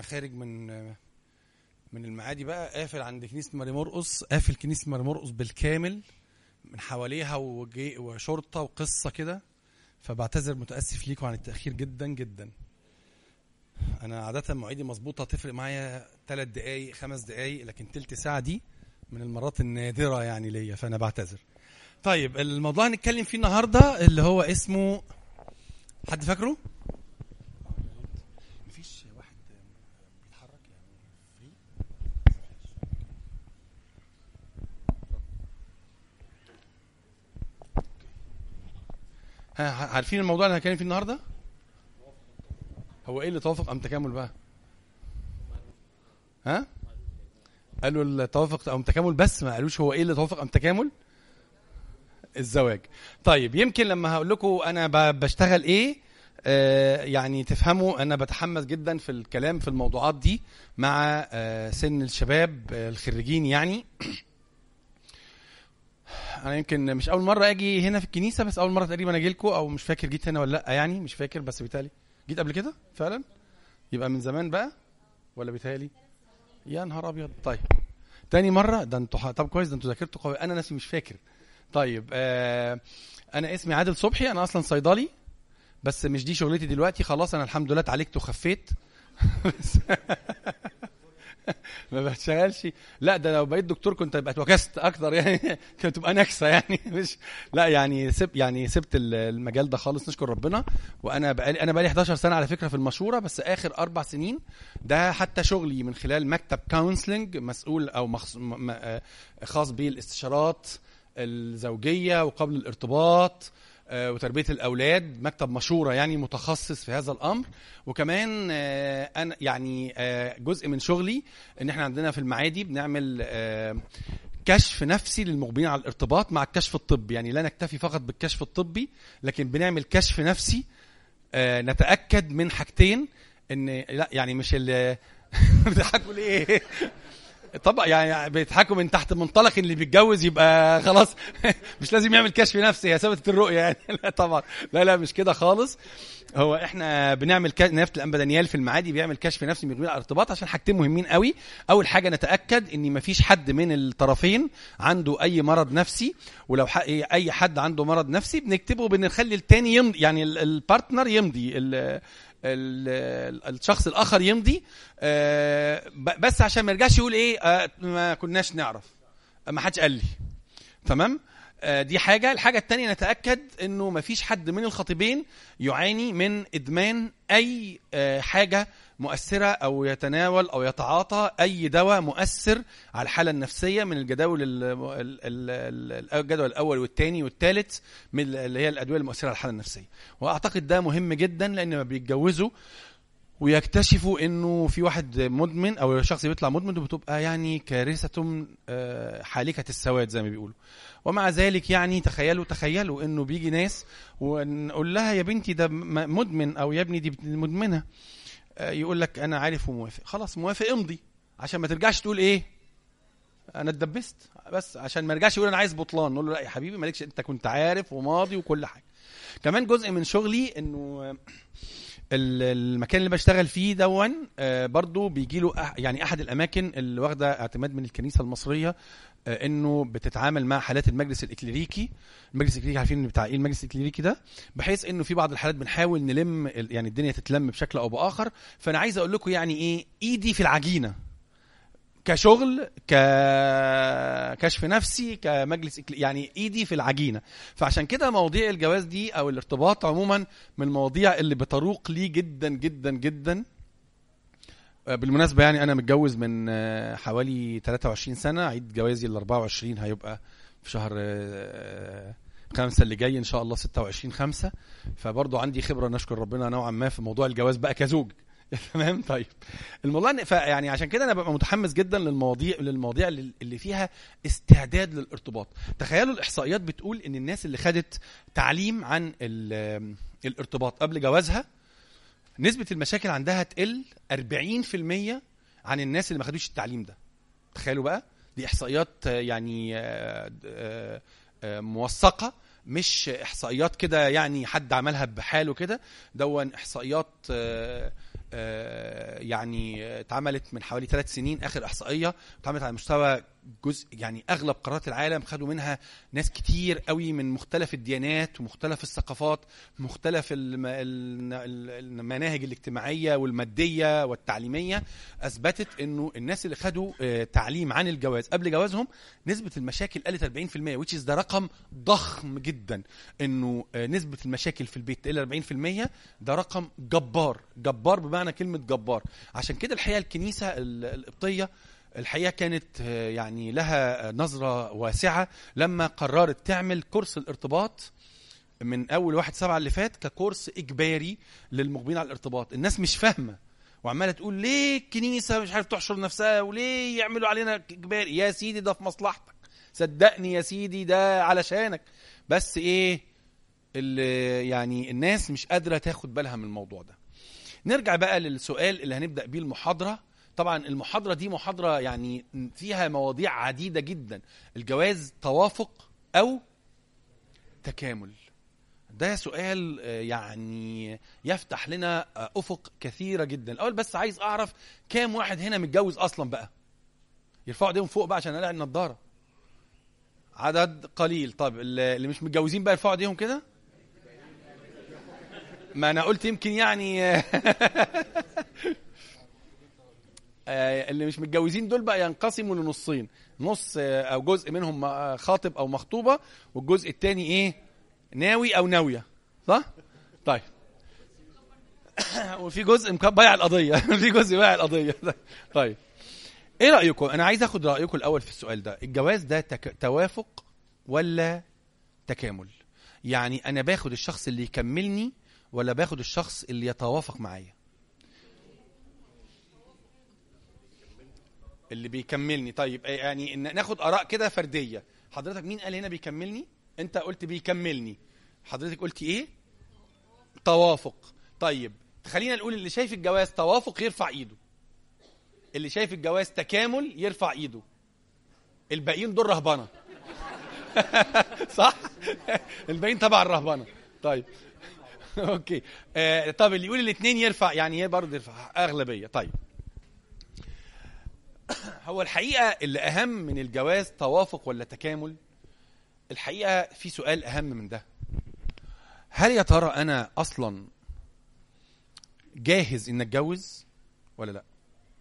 خارج من من المعادي بقى قافل عند كنيسه ماري مرقص قافل كنيسه ماري مرقص بالكامل من حواليها وجي وشرطه وقصه كده فبعتذر متاسف ليكم عن التاخير جدا جدا انا عاده مواعيدي مظبوطه تفرق معايا ثلاث دقائق خمس دقائق لكن تلت ساعه دي من المرات النادره يعني ليا فانا بعتذر طيب الموضوع هنتكلم فيه النهارده اللي هو اسمه حد فاكره مفيش واحد بيتحرك يعني فري ها عارفين الموضوع اللي هنتكلم فيه النهارده هو ايه اللي توافق ام تكامل بقى ها قالوا التوافق ام تكامل بس ما قالوش هو ايه اللي توافق ام تكامل الزواج طيب يمكن لما هقول لكم انا ب- بشتغل ايه آه يعني تفهموا انا بتحمس جدا في الكلام في الموضوعات دي مع آه سن الشباب آه الخريجين يعني انا يمكن مش اول مره اجي هنا في الكنيسه بس اول مره تقريبا اجي لكم او مش فاكر جيت هنا ولا لا يعني مش فاكر بس بيتهيألي جيت قبل كده فعلا يبقى من زمان بقى ولا بيتهيألي يا نهار ابيض طيب تاني مره ده انتوا ح- طب كويس ده انتوا ذاكرتوا قوي انا نفسي مش فاكر طيب آه انا اسمي عادل صبحي انا اصلا صيدلي بس مش دي شغلتي دلوقتي خلاص انا الحمد لله اتعالجت وخفيت بس ما بشتغلش لا ده لو بقيت دكتور كنت ابقى اتوكست اكتر يعني كانت تبقى نكسه يعني مش لا يعني سب يعني سبت ال- المجال ده خالص نشكر ربنا وانا بقالي انا بقالي 11 سنه على فكره في المشوره بس اخر اربع سنين ده حتى شغلي من خلال مكتب كونسلنج مسؤول او مخص... م... م... آه، خاص بالاستشارات الزوجيه وقبل الارتباط آه، وتربيه الاولاد مكتب مشوره يعني متخصص في هذا الامر وكمان آه، انا يعني آه، جزء من شغلي ان احنا عندنا في المعادي بنعمل آه، كشف نفسي للمقبلين على الارتباط مع الكشف الطبي يعني لا نكتفي فقط بالكشف الطبي لكن بنعمل كشف نفسي آه، نتاكد من حاجتين ان لا يعني مش ال بتضحكوا ليه طبعا يعني بيضحكوا من تحت منطلق ان اللي بيتجوز يبقى خلاص مش لازم يعمل كشف نفسي هي ثبتت الرؤيه يعني لا طبعا لا لا مش كده خالص هو احنا بنعمل ك... نيافه الانبا دانيال في المعادي بيعمل كشف نفسي من على الارتباط عشان حاجتين مهمين قوي اول حاجه نتاكد ان مفيش حد من الطرفين عنده اي مرض نفسي ولو ح... اي حد عنده مرض نفسي بنكتبه بنخلي التاني يمضي يعني ال- البارتنر يمضي ال... ال- الشخص الاخر يمضي آه، ب- بس عشان ما يرجعش يقول ايه آه، ما كناش نعرف ما حدش قال لي تمام آه، دي حاجه الحاجه الثانيه نتاكد انه ما فيش حد من الخطيبين يعاني من ادمان اي آه، حاجه مؤثره او يتناول او يتعاطى اي دواء مؤثر على الحاله النفسيه من الجداول ال- ال- ال- ال- الجدول الاول والثاني والثالث من اللي هي الادويه المؤثره على الحاله النفسيه واعتقد ده مهم جدا لان لما بيتجوزوا ويكتشفوا انه في واحد مدمن او شخص بيطلع مدمن بتبقى يعني كارثه آه، حالكه السواد زي ما بيقولوا ومع ذلك يعني تخيلوا تخيلوا انه بيجي ناس ونقول لها يا بنتي ده م- مدمن او يا ابني دي مدمنه آه، يقول لك انا عارف وموافق خلاص موافق امضي عشان ما ترجعش تقول ايه انا اتدبست بس عشان ما يرجعش يقول انا عايز بطلان نقول له لا يا حبيبي مالكش انت كنت عارف وماضي وكل حاجه كمان جزء من شغلي انه ال- المكان اللي بشتغل فيه دون آه، برضو بيجي له أح يعني احد الاماكن اللي واخده اعتماد من الكنيسه المصريه آه، انه بتتعامل مع حالات المجلس الاكليريكي المجلس الاكليريكي عارفين بتاع ايه المجلس الاكليريكي ده بحيث انه في بعض الحالات بنحاول نلم ال- يعني الدنيا تتلم بشكل او باخر فانا عايز اقول لكم يعني ايه ايدي في العجينه كشغل ككشف نفسي كمجلس إكلي- يعني ايدي في العجينه فعشان كده مواضيع الجواز دي او الارتباط عموما من المواضيع اللي بتروق لي جدا جدا جدا آه، بالمناسبه يعني انا متجوز من آه، حوالي 23 سنه عيد جوازي ال 24 هيبقى في شهر آه، خمسة اللي جاي ان شاء الله 26 خمسة فبرضه عندي خبره نشكر ربنا نوعا ما في موضوع الجواز بقى كزوج تمام طيب الموضوع إن- يعني عشان كده انا ببقى متحمس جدا للمواضيع للمواضيع اللي اللي فيها استعداد للارتباط تخيلوا الاحصائيات بتقول ان الناس اللي خدت تعليم عن ال- الارتباط قبل جوازها نسبه المشاكل عندها تقل 40% عن الناس اللي ما خدوش التعليم ده تخيلوا بقى دي احصائيات آه، يعني آه، آه، آه، موثقه مش احصائيات كده يعني حد عملها بحاله كده دون احصائيات آه، آه، يعني اتعملت من حوالي ثلاث سنين اخر احصائيه اتعملت على مستوى جزء يعني اغلب قارات العالم خدوا منها ناس كتير قوي من مختلف الديانات ومختلف الثقافات مختلف الم- ال- ال- المناهج الاجتماعيه والماديه والتعليميه اثبتت انه الناس اللي خدوا آه، تعليم عن الجواز قبل جوازهم نسبه المشاكل قلت 40% which is ده رقم ضخم جدا انه آه، نسبه المشاكل في البيت تقل 40% ده رقم جبار جبار بمعنى كلمه جبار عشان كده الحقيقه الكنيسه ال- القبطيه الحقيقه كانت آه، يعني لها آه، نظره واسعه لما قررت تعمل كورس الارتباط من اول واحد سبعة اللي فات ككورس اجباري للمقبلين على الارتباط الناس مش فاهمه وعماله تقول ليه الكنيسه مش عارف تحشر نفسها وليه يعملوا علينا اجباري يا سيدي ده في مصلحتك صدقني يا سيدي ده علشانك بس ايه اللي يعني الناس مش قادره تاخد بالها من الموضوع ده نرجع بقى للسؤال اللي هنبدا بيه المحاضره طبعا المحاضره دي محاضره يعني فيها مواضيع عديده جدا الجواز توافق او تكامل ده سؤال آه، يعني يفتح لنا آه، افق كثيره جدا الاول بس عايز اعرف كام واحد هنا متجوز اصلا بقى يرفعوا ايديهم فوق بقى عشان الاقي النضاره عدد قليل طب اللي اللي مش متجوزين بقى يرفعوا ايديهم كده ما انا قلت يمكن يعني آه، اللي مش متجوزين دول بقى ينقسموا لنصين نص آه، او جزء منهم آه، خاطب او مخطوبه والجزء الثاني ايه ناوي او ناويه صح طيب وفي جزء مك- بايع القضيه في جزء بايع القضيه طيب ايه رايكم انا عايز اخد رايكم الاول في السؤال ده الجواز ده تك... توافق ولا تكامل يعني انا باخد الشخص اللي يكملني ولا باخد الشخص اللي يتوافق معايا اللي بيكملني طيب إيه يعني إن ناخد اراء كده فرديه حضرتك مين قال هنا بيكملني انت قلت بيكملني حضرتك قلتي ايه توافق طيب خلينا نقول اللي شايف الجواز توافق يرفع ايده اللي شايف الجواز تكامل يرفع ايده الباقيين دول رهبنه صح الباقيين تبع الرهبنه طيب اوكي آه طب اللي يقول الاثنين يرفع يعني هي برضه يرفع اغلبيه طيب هو الحقيقه اللي اهم من الجواز توافق ولا تكامل الحقيقه في سؤال اهم من ده هل يا ترى انا اصلا جاهز ان اتجوز ولا لا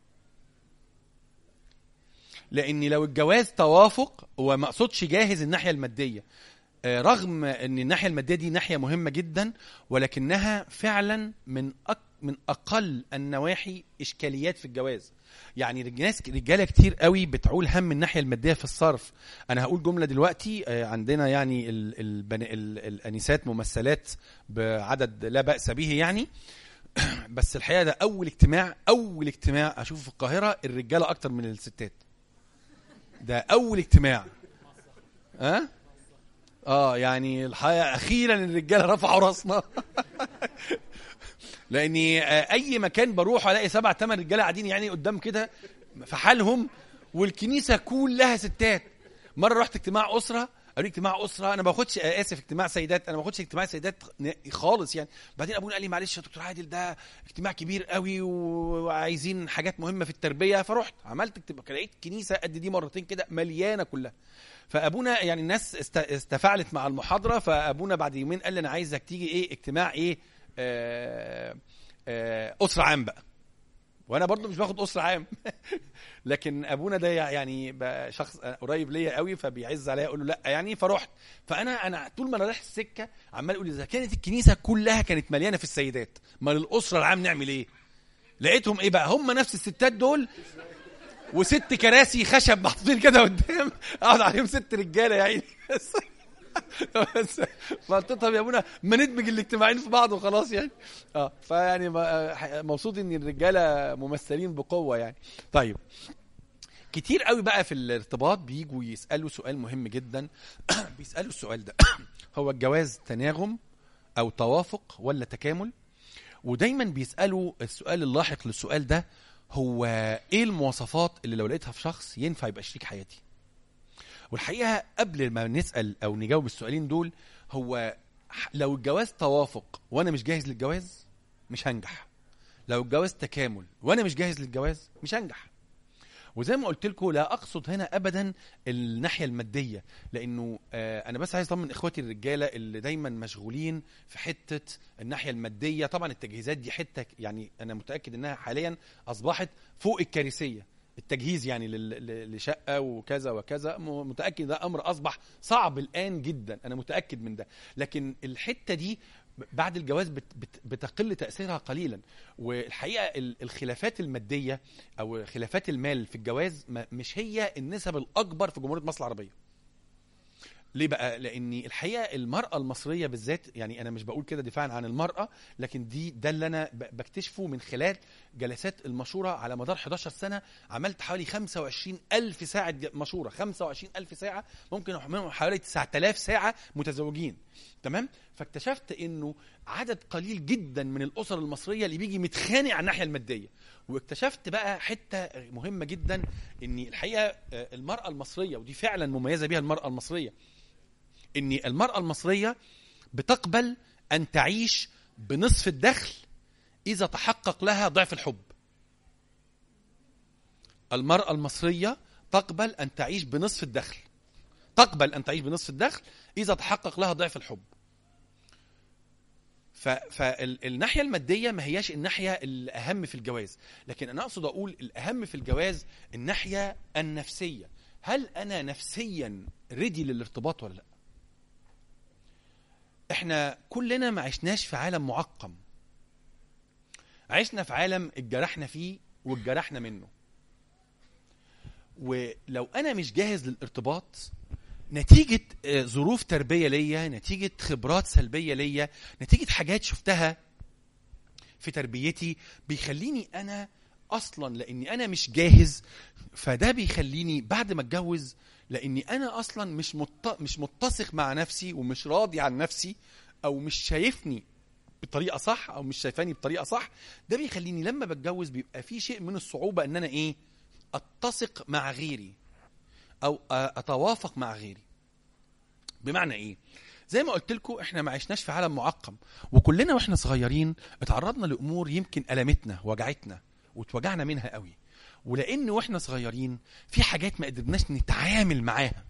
لان لو الجواز توافق وما اقصدش جاهز الناحيه الماديه آه، رغم ان الناحيه الماديه دي ناحيه مهمه جدا ولكنها فعلا من أك من اقل النواحي اشكاليات في الجواز يعني رج- ناس رجاله كتير قوي بتعول هم الناحيه الماديه في الصرف انا هقول جمله دلوقتي آه، عندنا يعني ال ال ال الانسات ممثلات بعدد لا باس به يعني بس الحقيقه ده اول اجتماع اول اجتماع اشوفه في القاهره الرجاله اكتر من الستات ده اول اجتماع ها أه؟ اه يعني الحقيقه اخيرا الرجاله رفعوا راسنا لاني آه، اي مكان بروح الاقي سبع ثمان رجاله قاعدين يعني قدام كده في حالهم والكنيسه كلها ستات مره رحت اجتماع اسره قالوا لي اجتماع اسره انا ما باخدش آه، اسف اجتماع سيدات انا ما باخدش اجتماع سيدات ن- خالص يعني بعدين ابونا قال لي معلش يا دكتور عادل ده اجتماع كبير قوي وعايزين حاجات مهمه في التربيه فرحت عملت اجتماع لقيت كنيسه قد دي مرتين كده مليانه كلها فابونا يعني الناس است- استفعلت مع المحاضره فابونا بعد يومين قال لي انا عايزك تيجي ايه اجتماع ايه آه آه اسره عام بقى وانا برضو مش باخد اسره عام لكن ابونا ده يعني بقى شخص قريب ليا قوي فبيعز عليا اقول له لا يعني فرحت فانا انا طول ما انا رايح السكه عمال اقول اذا كانت الكنيسه كلها كانت مليانه في السيدات ما للاسره العام نعمل ايه لقيتهم ايه بقى هم نفس الستات دول وست كراسي خشب محطوطين كده قدام قاعد عليهم ست رجاله يا عيني بس بس فقلت طب يا ابونا ما ندمج الاجتماعين في بعض وخلاص يعني اه فيعني ما- مبسوط ان الرجاله ممثلين بقوه يعني طيب كتير قوي بقى في الارتباط بيجوا يسالوا سؤال مهم جدا بيسالوا السؤال ده هو الجواز تناغم او توافق ولا تكامل ودايما بيسالوا السؤال اللاحق للسؤال ده هو ايه المواصفات اللي لو لقيتها في شخص ينفع يبقى شريك حياتي والحقيقه قبل ما نسال او نجاوب السؤالين دول هو ح- لو الجواز توافق وانا مش جاهز للجواز مش هنجح لو الجواز تكامل وانا مش جاهز للجواز مش هنجح وزي ما قلت لكم لا اقصد هنا ابدا الناحيه الماديه لانه آه انا بس عايز اطمن اخواتي الرجاله اللي دايما مشغولين في حته الناحيه الماديه طبعا التجهيزات دي حته يعني انا متاكد انها حاليا اصبحت فوق الكارثيه التجهيز يعني لل- ل- لشقه وكذا وكذا م- متاكد ده امر اصبح صعب الان جدا انا متاكد من ده لكن الحته دي بعد الجواز بت بت بتقل تاثيرها قليلا والحقيقه ال- الخلافات الماديه او خلافات المال في الجواز ما- مش هي النسب الاكبر في جمهوريه مصر العربيه ليه بقى لان الحقيقه المراه المصريه بالذات يعني انا مش بقول كده دفاعا عن المراه لكن دي ده اللي انا ب- بكتشفه من خلال جلسات المشوره على مدار 11 سنه عملت حوالي 25 الف ساعه ج- مشوره 25 الف ساعه ممكن منهم حوالي 9000 ساعه متزوجين تمام فاكتشفت انه عدد قليل جدا من الاسر المصريه اللي بيجي متخانق على الناحيه الماديه واكتشفت بقى حته مهمه جدا ان الحقيقه آه، المراه المصريه ودي فعلا مميزه بيها المراه المصريه ان المراه المصريه بتقبل ان تعيش بنصف الدخل اذا تحقق لها ضعف الحب المراه المصريه تقبل ان تعيش بنصف الدخل تقبل ان تعيش بنصف الدخل اذا تحقق لها ضعف الحب ف- فالناحيه الماديه ما هياش الناحيه الاهم في الجواز لكن انا اقصد اقول الاهم في الجواز الناحيه النفسيه هل انا نفسيا ريدي للارتباط ولا لا احنا كلنا ما عشناش في عالم معقم عشنا في عالم اتجرحنا فيه واتجرحنا منه ولو انا مش جاهز للارتباط نتيجة آه، ظروف تربية ليا نتيجة خبرات سلبية ليا نتيجة حاجات شفتها في تربيتي بيخليني انا اصلا لاني انا مش جاهز فده بيخليني بعد ما اتجوز لاني انا اصلا مش مت... مش متسق مع نفسي ومش راضي عن نفسي او مش شايفني بطريقه صح او مش شايفاني بطريقه صح ده بيخليني لما بتجوز بيبقى في شيء من الصعوبه ان انا ايه اتسق مع غيري او أ- اتوافق مع غيري بمعنى ايه زي ما قلت لكم احنا ما عشناش في عالم معقم وكلنا واحنا صغيرين اتعرضنا لامور يمكن المتنا وجعتنا واتوجعنا منها قوي ولان واحنا صغيرين في حاجات ما قدرناش نتعامل معاها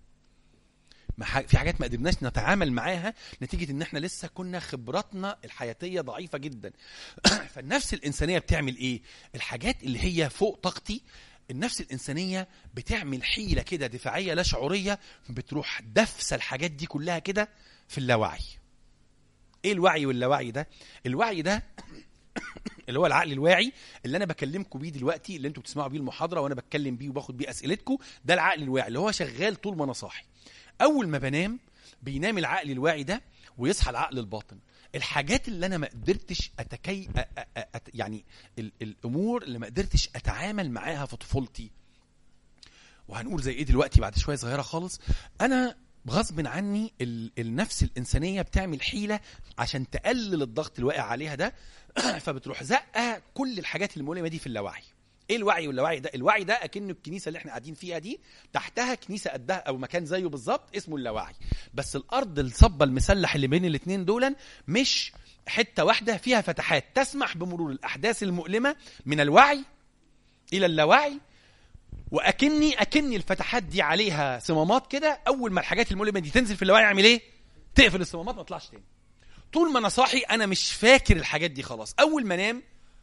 ما ح- في حاجات ما قدرناش نتعامل معاها نتيجه ان احنا لسه كنا خبراتنا الحياتيه ضعيفه جدا فالنفس الانسانيه بتعمل ايه الحاجات اللي هي فوق طاقتي النفس الانسانيه بتعمل حيله كده دفاعيه لا شعوريه بتروح دفسه الحاجات دي كلها كده في اللاوعي ايه الوعي واللاوعي ده الوعي ده اللي هو العقل الواعي اللي انا بكلمكم بيه دلوقتي اللي انتوا بتسمعوا بيه المحاضره وانا بتكلم بيه وباخد بيه اسئلتكم ده العقل الواعي اللي هو شغال طول ما انا صاحي اول ما بنام بينام العقل الواعي ده ويصحى العقل الباطن الحاجات اللي انا ما قدرتش اتكي أ... أ... أ... أت- يعني ال... الامور اللي ما قدرتش اتعامل معاها في طفولتي وهنقول زي ايه دلوقتي بعد شويه صغيره خالص انا غصب عني ال... النفس الانسانيه بتعمل حيله عشان تقلل الضغط الواقع عليها ده فبتروح زقه كل الحاجات المؤلمه دي في اللاوعي ايه الوعي واللاوعي ده الوعي ده اكنه الكنيسه اللي احنا قاعدين فيها دي تحتها كنيسه قدها او مكان زيه بالظبط اسمه اللاوعي بس الارض الصبه المسلح اللي بين الاثنين دول مش حته واحده فيها فتحات تسمح بمرور الاحداث المؤلمه من الوعي الى اللاوعي واكني اكني الفتحات دي عليها صمامات كده اول ما الحاجات المؤلمه دي تنزل في اللاوعي اعمل ايه تقفل الصمامات ما تطلعش تاني طول ما انا صاحي انا مش فاكر الحاجات دي خلاص اول ما انام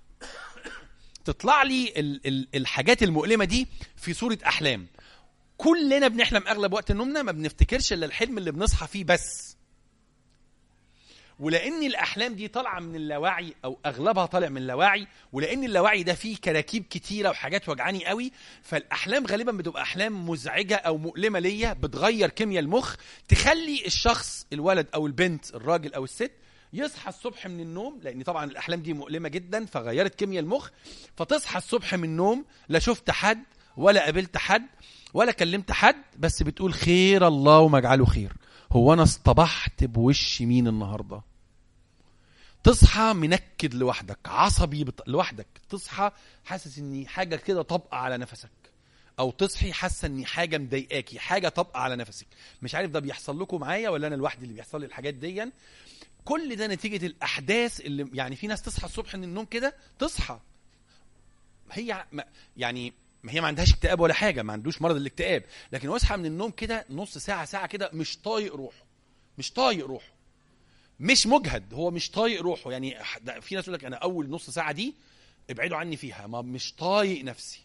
تطلع لي ال ال الحاجات المؤلمه دي في صوره احلام كلنا بنحلم اغلب وقت نومنا ما بنفتكرش الا الحلم اللي بنصحى فيه بس ولان الاحلام دي طالعه من اللاوعي او اغلبها طالع من اللاوعي ولان اللاوعي ده فيه كراكيب كتيره وحاجات وجعاني قوي فالاحلام غالبا بتبقى احلام مزعجه او مؤلمه ليا بتغير كيمياء المخ تخلي الشخص الولد او البنت الراجل او الست يصحى الصبح من النوم لان طبعا الاحلام دي مؤلمه جدا فغيرت كيمياء المخ فتصحى الصبح من النوم لا شفت حد ولا قابلت حد ولا كلمت حد بس بتقول خير الله وما اجعله خير هو انا اصطبحت بوش مين النهارده تصحى منكد لوحدك عصبي بط... لوحدك تصحى حاسس ان حاجه كده طبقه على نفسك او تصحي حاسه ان حاجه مضايقاكي حاجه طبقه على نفسك مش عارف ده بيحصل لكم معايا ولا انا لوحدي اللي بيحصل لي الحاجات دي كل ده نتيجه الاحداث اللي يعني في ناس تصحى الصبح من النوم كده تصحى هي ما- يعني ما هي ما عندهاش اكتئاب ولا حاجه ما عندوش مرض الاكتئاب لكن هو يصحى من النوم كده نص ساعه ساعه كده مش طايق روحه مش طايق روحه مش مجهد هو مش طايق روحه يعني ده في ناس يقول لك انا اول نص ساعه دي ابعدوا عني فيها ما مش طايق نفسي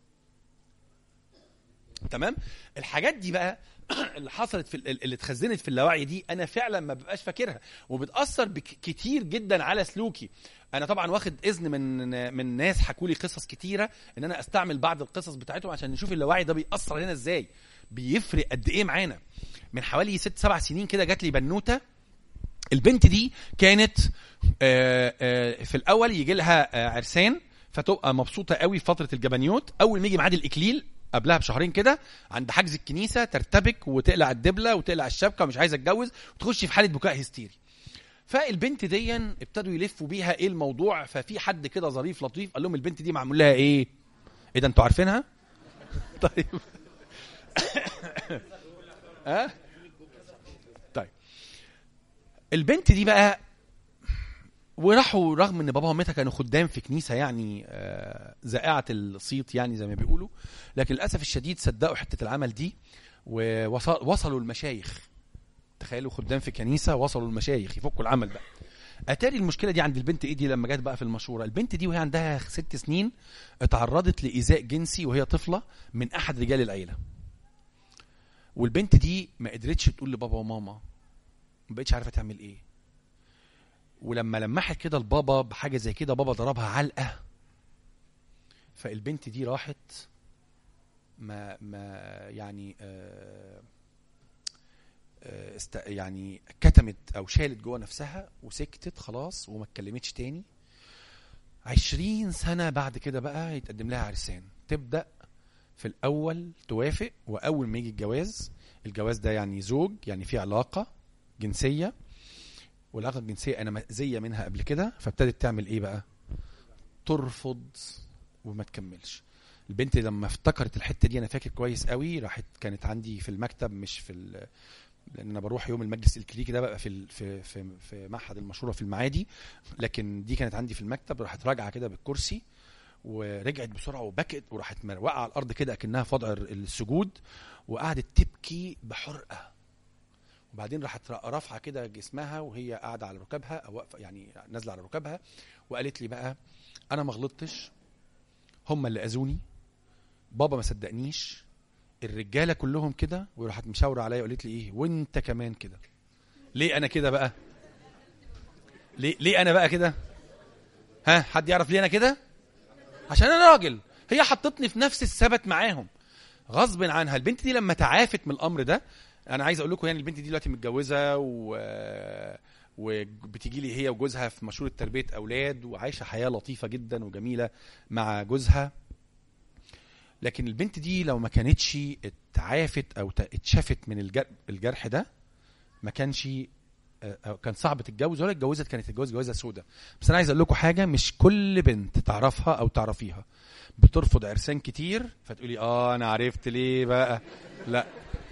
تمام الحاجات دي بقى اللي حصلت في ال- اللي اتخزنت في اللاوعي دي انا فعلا ما ببقاش فاكرها وبتاثر بك- كتير جدا على سلوكي انا طبعا واخد اذن من من ناس حكوا لي قصص كتيره ان انا استعمل بعض القصص بتاعتهم عشان نشوف اللاوعي ده بيأثر علينا ازاي بيفرق قد ايه معانا من حوالي ست سبع سنين كده جات لي بنوته البنت دي كانت آه، آه، في الاول يجي لها آه، عرسان فتبقى مبسوطه قوي في فتره الجبنيوت اول ما يجي ميعاد الاكليل قبلها بشهرين كده عند حجز الكنيسه ترتبك وتقلع الدبله وتقلع الشبكه ومش عايزه اتجوز وتخش في حاله بكاء هستيري فالبنت دي ابتدوا يلفوا بيها ايه الموضوع ففي حد كده ظريف لطيف قال لهم البنت دي معمول لها ايه ايه ده انتوا عارفينها طيب ها طيب البنت دي بقى وراحوا رغم ان باباها ومامتها كانوا خدام في كنيسه يعني آه، ذائعه الصيت يعني زي ما بيقولوا لكن للاسف الشديد صدقوا حته العمل دي ووصلوا المشايخ تخيلوا خدام في كنيسه وصلوا المشايخ يفكوا العمل بقى اتاري المشكله دي عند البنت ايه دي لما جت بقى في المشوره البنت دي وهي عندها ست سنين اتعرضت لايذاء جنسي وهي طفله من احد رجال العيله والبنت دي ما قدرتش تقول لبابا وماما ما بقتش عارفه تعمل ايه ولما لمحت كده لبابا بحاجه زي كده بابا ضربها علقه فالبنت دي راحت ما ما يعني آه آه، است يعني كتمت او شالت جوه نفسها وسكتت خلاص وما اتكلمتش تاني عشرين سنة بعد كده بقى يتقدم لها عرسان تبدأ في الأول توافق وأول ما يجي الجواز الجواز ده يعني زوج يعني في علاقة جنسية والعلاقة الجنسية أنا مأذية منها قبل كده فابتدت تعمل إيه بقى؟ ترفض وما تكملش البنت لما افتكرت الحتة دي أنا فاكر كويس قوي راحت كانت عندي في المكتب مش في ال- لان انا بروح يوم المجلس الكلينيكي ده بقى في ال- في في في معهد المشوره في المعادي لكن دي كانت عندي في المكتب راحت راجعه كده بالكرسي ورجعت بسرعه وبكت وراحت واقعه على الارض كده اكنها في وضع السجود وقعدت تبكي بحرقه وبعدين راحت رافعه كده جسمها وهي قاعده على ركبها او واقفه يعني نازله على ركبها وقالت لي بقى انا ما غلطتش هم اللي اذوني بابا ما صدقنيش الرجاله كلهم كده وراحت مشاوره عليا وقالت لي ايه وانت كمان كده ليه انا كده بقى ليه ليه انا بقى كده ها حد يعرف ليه انا كده عشان انا راجل هي حطتني في نفس الثبت معاهم غصب عنها البنت دي لما تعافت من الامر ده انا عايز اقول لكم يعني البنت دي دلوقتي متجوزه و وبتيجي لي هي وجوزها في مشروع تربيه اولاد وعايشه حياه لطيفه جدا وجميله مع جوزها لكن البنت دي لو ما كانتش اتعافت او ت- اتشافت من الجر- الجرح ده ما كانش آه، أو كان صعب تتجوز ولا اتجوزت كانت تتجوز جوازه سودة بس انا عايز اقول لكم حاجه مش كل بنت تعرفها او تعرفيها بترفض عرسان كتير فتقولي اه انا عرفت ليه بقى لا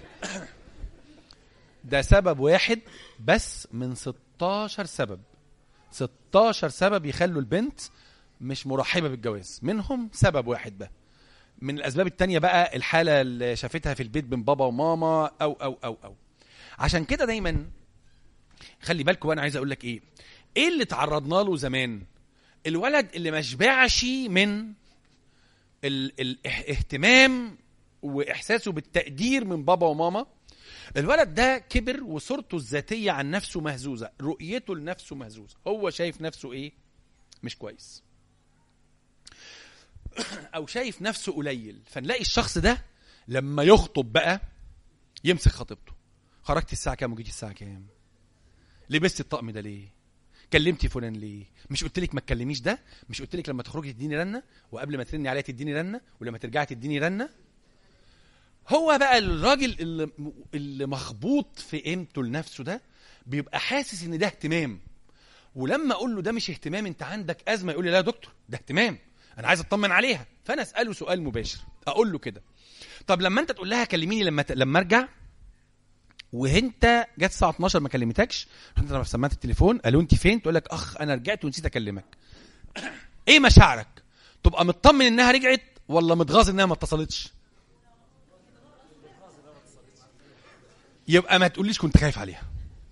ده سبب واحد بس من 16 سبب 16 سبب يخلوا البنت مش مرحبه بالجواز منهم سبب واحد بقى من الاسباب التانية بقى الحاله اللي شافتها في البيت بين بابا وماما او او او او عشان كده دايما خلي بالكم وانا عايز اقول لك ايه ايه اللي تعرضنا له زمان الولد اللي ما شبعش من ال- الاهتمام واحساسه بالتقدير من بابا وماما الولد ده كبر وصورته الذاتيه عن نفسه مهزوزه رؤيته لنفسه مهزوزه هو شايف نفسه ايه مش كويس او شايف نفسه قليل فنلاقي الشخص ده لما يخطب بقى يمسك خطيبته خرجت الساعه كام وجيتي الساعه كام لبست الطقم ده ليه كلمتي فلان ليه مش قلت لك ما تكلميش ده مش قلت لك لما تخرجي تديني رنه وقبل ما ترني عليا تديني رنه ولما ترجعي تديني رنه هو بقى الراجل اللي اللي مخبوط في قيمته لنفسه ده بيبقى حاسس ان ده اهتمام ولما اقول له ده مش اهتمام انت عندك ازمه يقول لي لا يا دكتور ده اهتمام انا عايز اطمن عليها فانا اساله سؤال مباشر اقول له كده طب لما انت تقول لها كلميني لما ت... لما ارجع وانت جت الساعه 12 ما كلمتكش انت لما سمعت التليفون قالوا انت فين تقول لك اخ انا رجعت ونسيت اكلمك ايه مشاعرك تبقى مطمن انها رجعت ولا متغاظ انها ما اتصلتش يبقى ما تقوليش كنت خايف عليها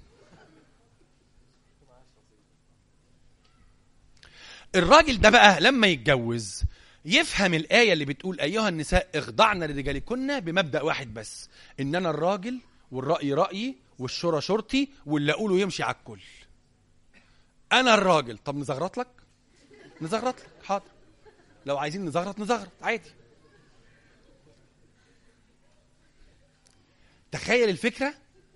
الراجل ده بقى لما يتجوز يفهم الآية اللي بتقول أيها النساء اخضعن لرجالكن بمبدأ واحد بس إن أنا الراجل والرأي رأيي والشورى شورتي واللي أقوله يمشي على الكل أنا الراجل طب نزغرط لك نزغرط لك حاضر لو عايزين نزغرط نزغرط عادي تخيل الفكرة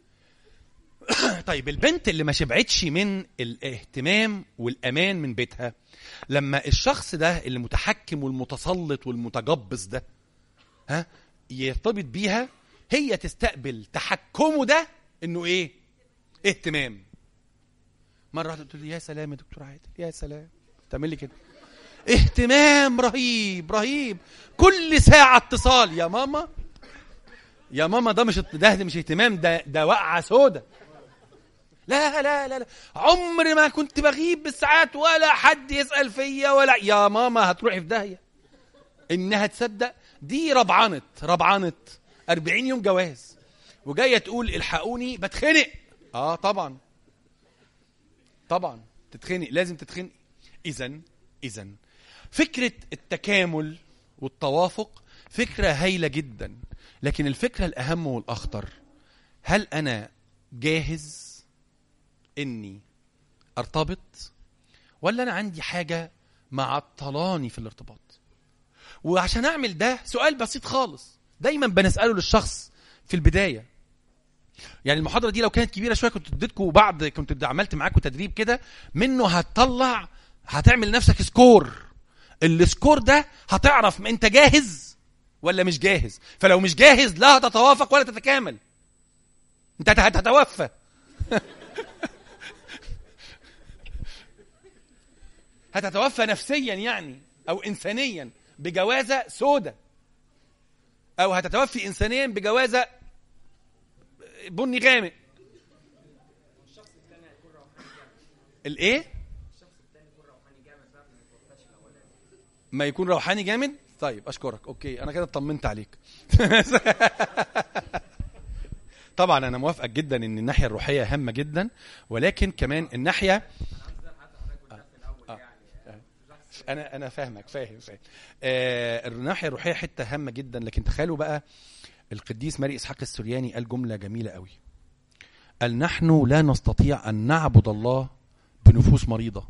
طيب البنت اللي ما شبعتش من الاهتمام والامان من بيتها لما الشخص ده اللي متحكم والمتسلط والمتجبص ده ها يرتبط بيها هي تستقبل تحكمه ده انه ايه اهتمام مره واحده قلت له يا سلام يا دكتور عادل يا سلام تعمل لي كده اهتمام رهيب رهيب كل ساعه اتصال يا ماما يا ماما ده مش ده مش اهتمام ده ده وقعه سودة لا لا لا لا عمري ما كنت بغيب بالساعات ولا حد يسأل فيا ولا يا ماما هتروحي في داهية إنها تصدق دي ربعنت ربعنت 40 يوم جواز وجاية تقول الحقوني بتخنق اه طبعا طبعا تتخنق لازم تتخنق إذا إذا فكرة التكامل والتوافق فكرة هايلة جدا لكن الفكرة الأهم والأخطر هل أنا جاهز إني أرتبط ولا أنا عندي حاجة معطلاني في الارتباط وعشان أعمل ده سؤال بسيط خالص دايما بنسأله للشخص في البداية يعني المحاضرة دي لو كانت كبيرة شوية كنت اديتكم بعد كنت عملت معاكم تدريب كده منه هتطلع هتعمل لنفسك سكور السكور ده هتعرف انت جاهز ولا مش جاهز فلو مش جاهز لا هتتوافق ولا تتكامل انت هتتوفى هتتوفى نفسيا يعني او انسانيا بجوازه سودة او هتتوفي انسانيا بجوازه بني غامق الايه ما يكون روحاني جامد طيب اشكرك اوكي انا كده اطمنت عليك طبعا انا موافقك جدا ان الناحيه الروحيه هامه جدا ولكن كمان الناحيه انا انا فاهمك فاهم فاهم آه الناحيه الروحيه حته هامه جدا لكن تخيلوا بقى القديس ماري اسحاق السورياني قال جمله جميله قوي قال نحن لا نستطيع ان نعبد الله بنفوس مريضه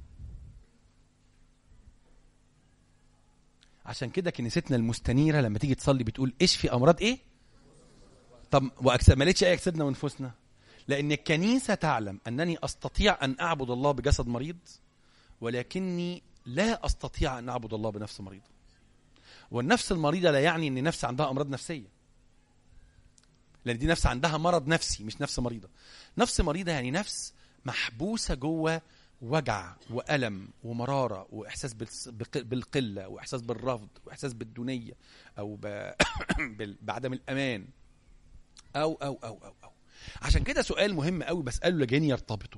عشان كده كنيستنا المستنيره لما تيجي تصلي بتقول اشفي امراض ايه طب واجساد ما لقيتش ايه اجسادنا ونفوسنا لان الكنيسه تعلم انني استطيع ان اعبد الله بجسد مريض ولكني لا استطيع ان اعبد الله بنفس مريضه والنفس المريضه لا يعني ان نفس عندها امراض نفسيه لان دي نفس عندها مرض نفسي مش نفس مريضه نفس مريضه يعني نفس محبوسه جوه وجع والم ومراره واحساس بالقله واحساس بالرفض واحساس بالدونيه او بعدم الامان أو أو أو أو أو عشان كده سؤال مهم قوي بسأله لجاني يرتبطوا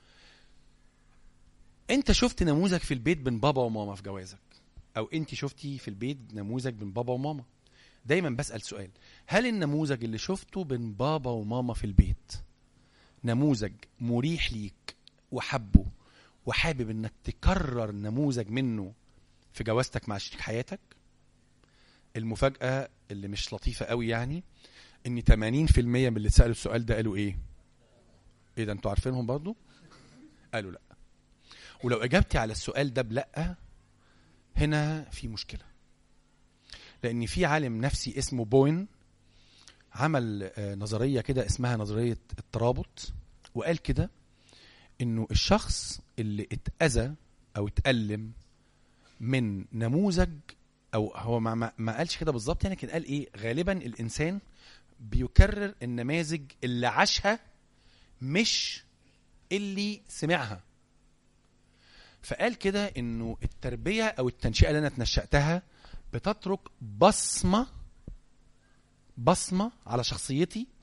أنت شفت نموذج في البيت بين بابا وماما في جوازك أو أنت شفتي في البيت نموذج بين بابا وماما دايما بسأل سؤال هل النموذج اللي شفته بين بابا وماما في البيت نموذج مريح ليك وحبه وحابب انك تكرر نموذج منه في جوازتك مع شريك حياتك المفاجأة اللي مش لطيفة قوي يعني ان 80% من اللي سالوا السؤال ده قالوا ايه ايه ده انتوا عارفينهم برضو قالوا لا ولو اجابتي على السؤال ده بلا هنا في مشكله لان في عالم نفسي اسمه بوين عمل نظريه كده اسمها نظريه الترابط وقال كده انه الشخص اللي اتاذى او اتالم من نموذج او هو ما, ما قالش كده بالظبط يعني لكن قال ايه غالبا الانسان بيكرر النماذج اللي عاشها مش اللي سمعها فقال كده انه التربيه او التنشئه اللي انا اتنشاتها بتترك بصمه بصمه على شخصيتي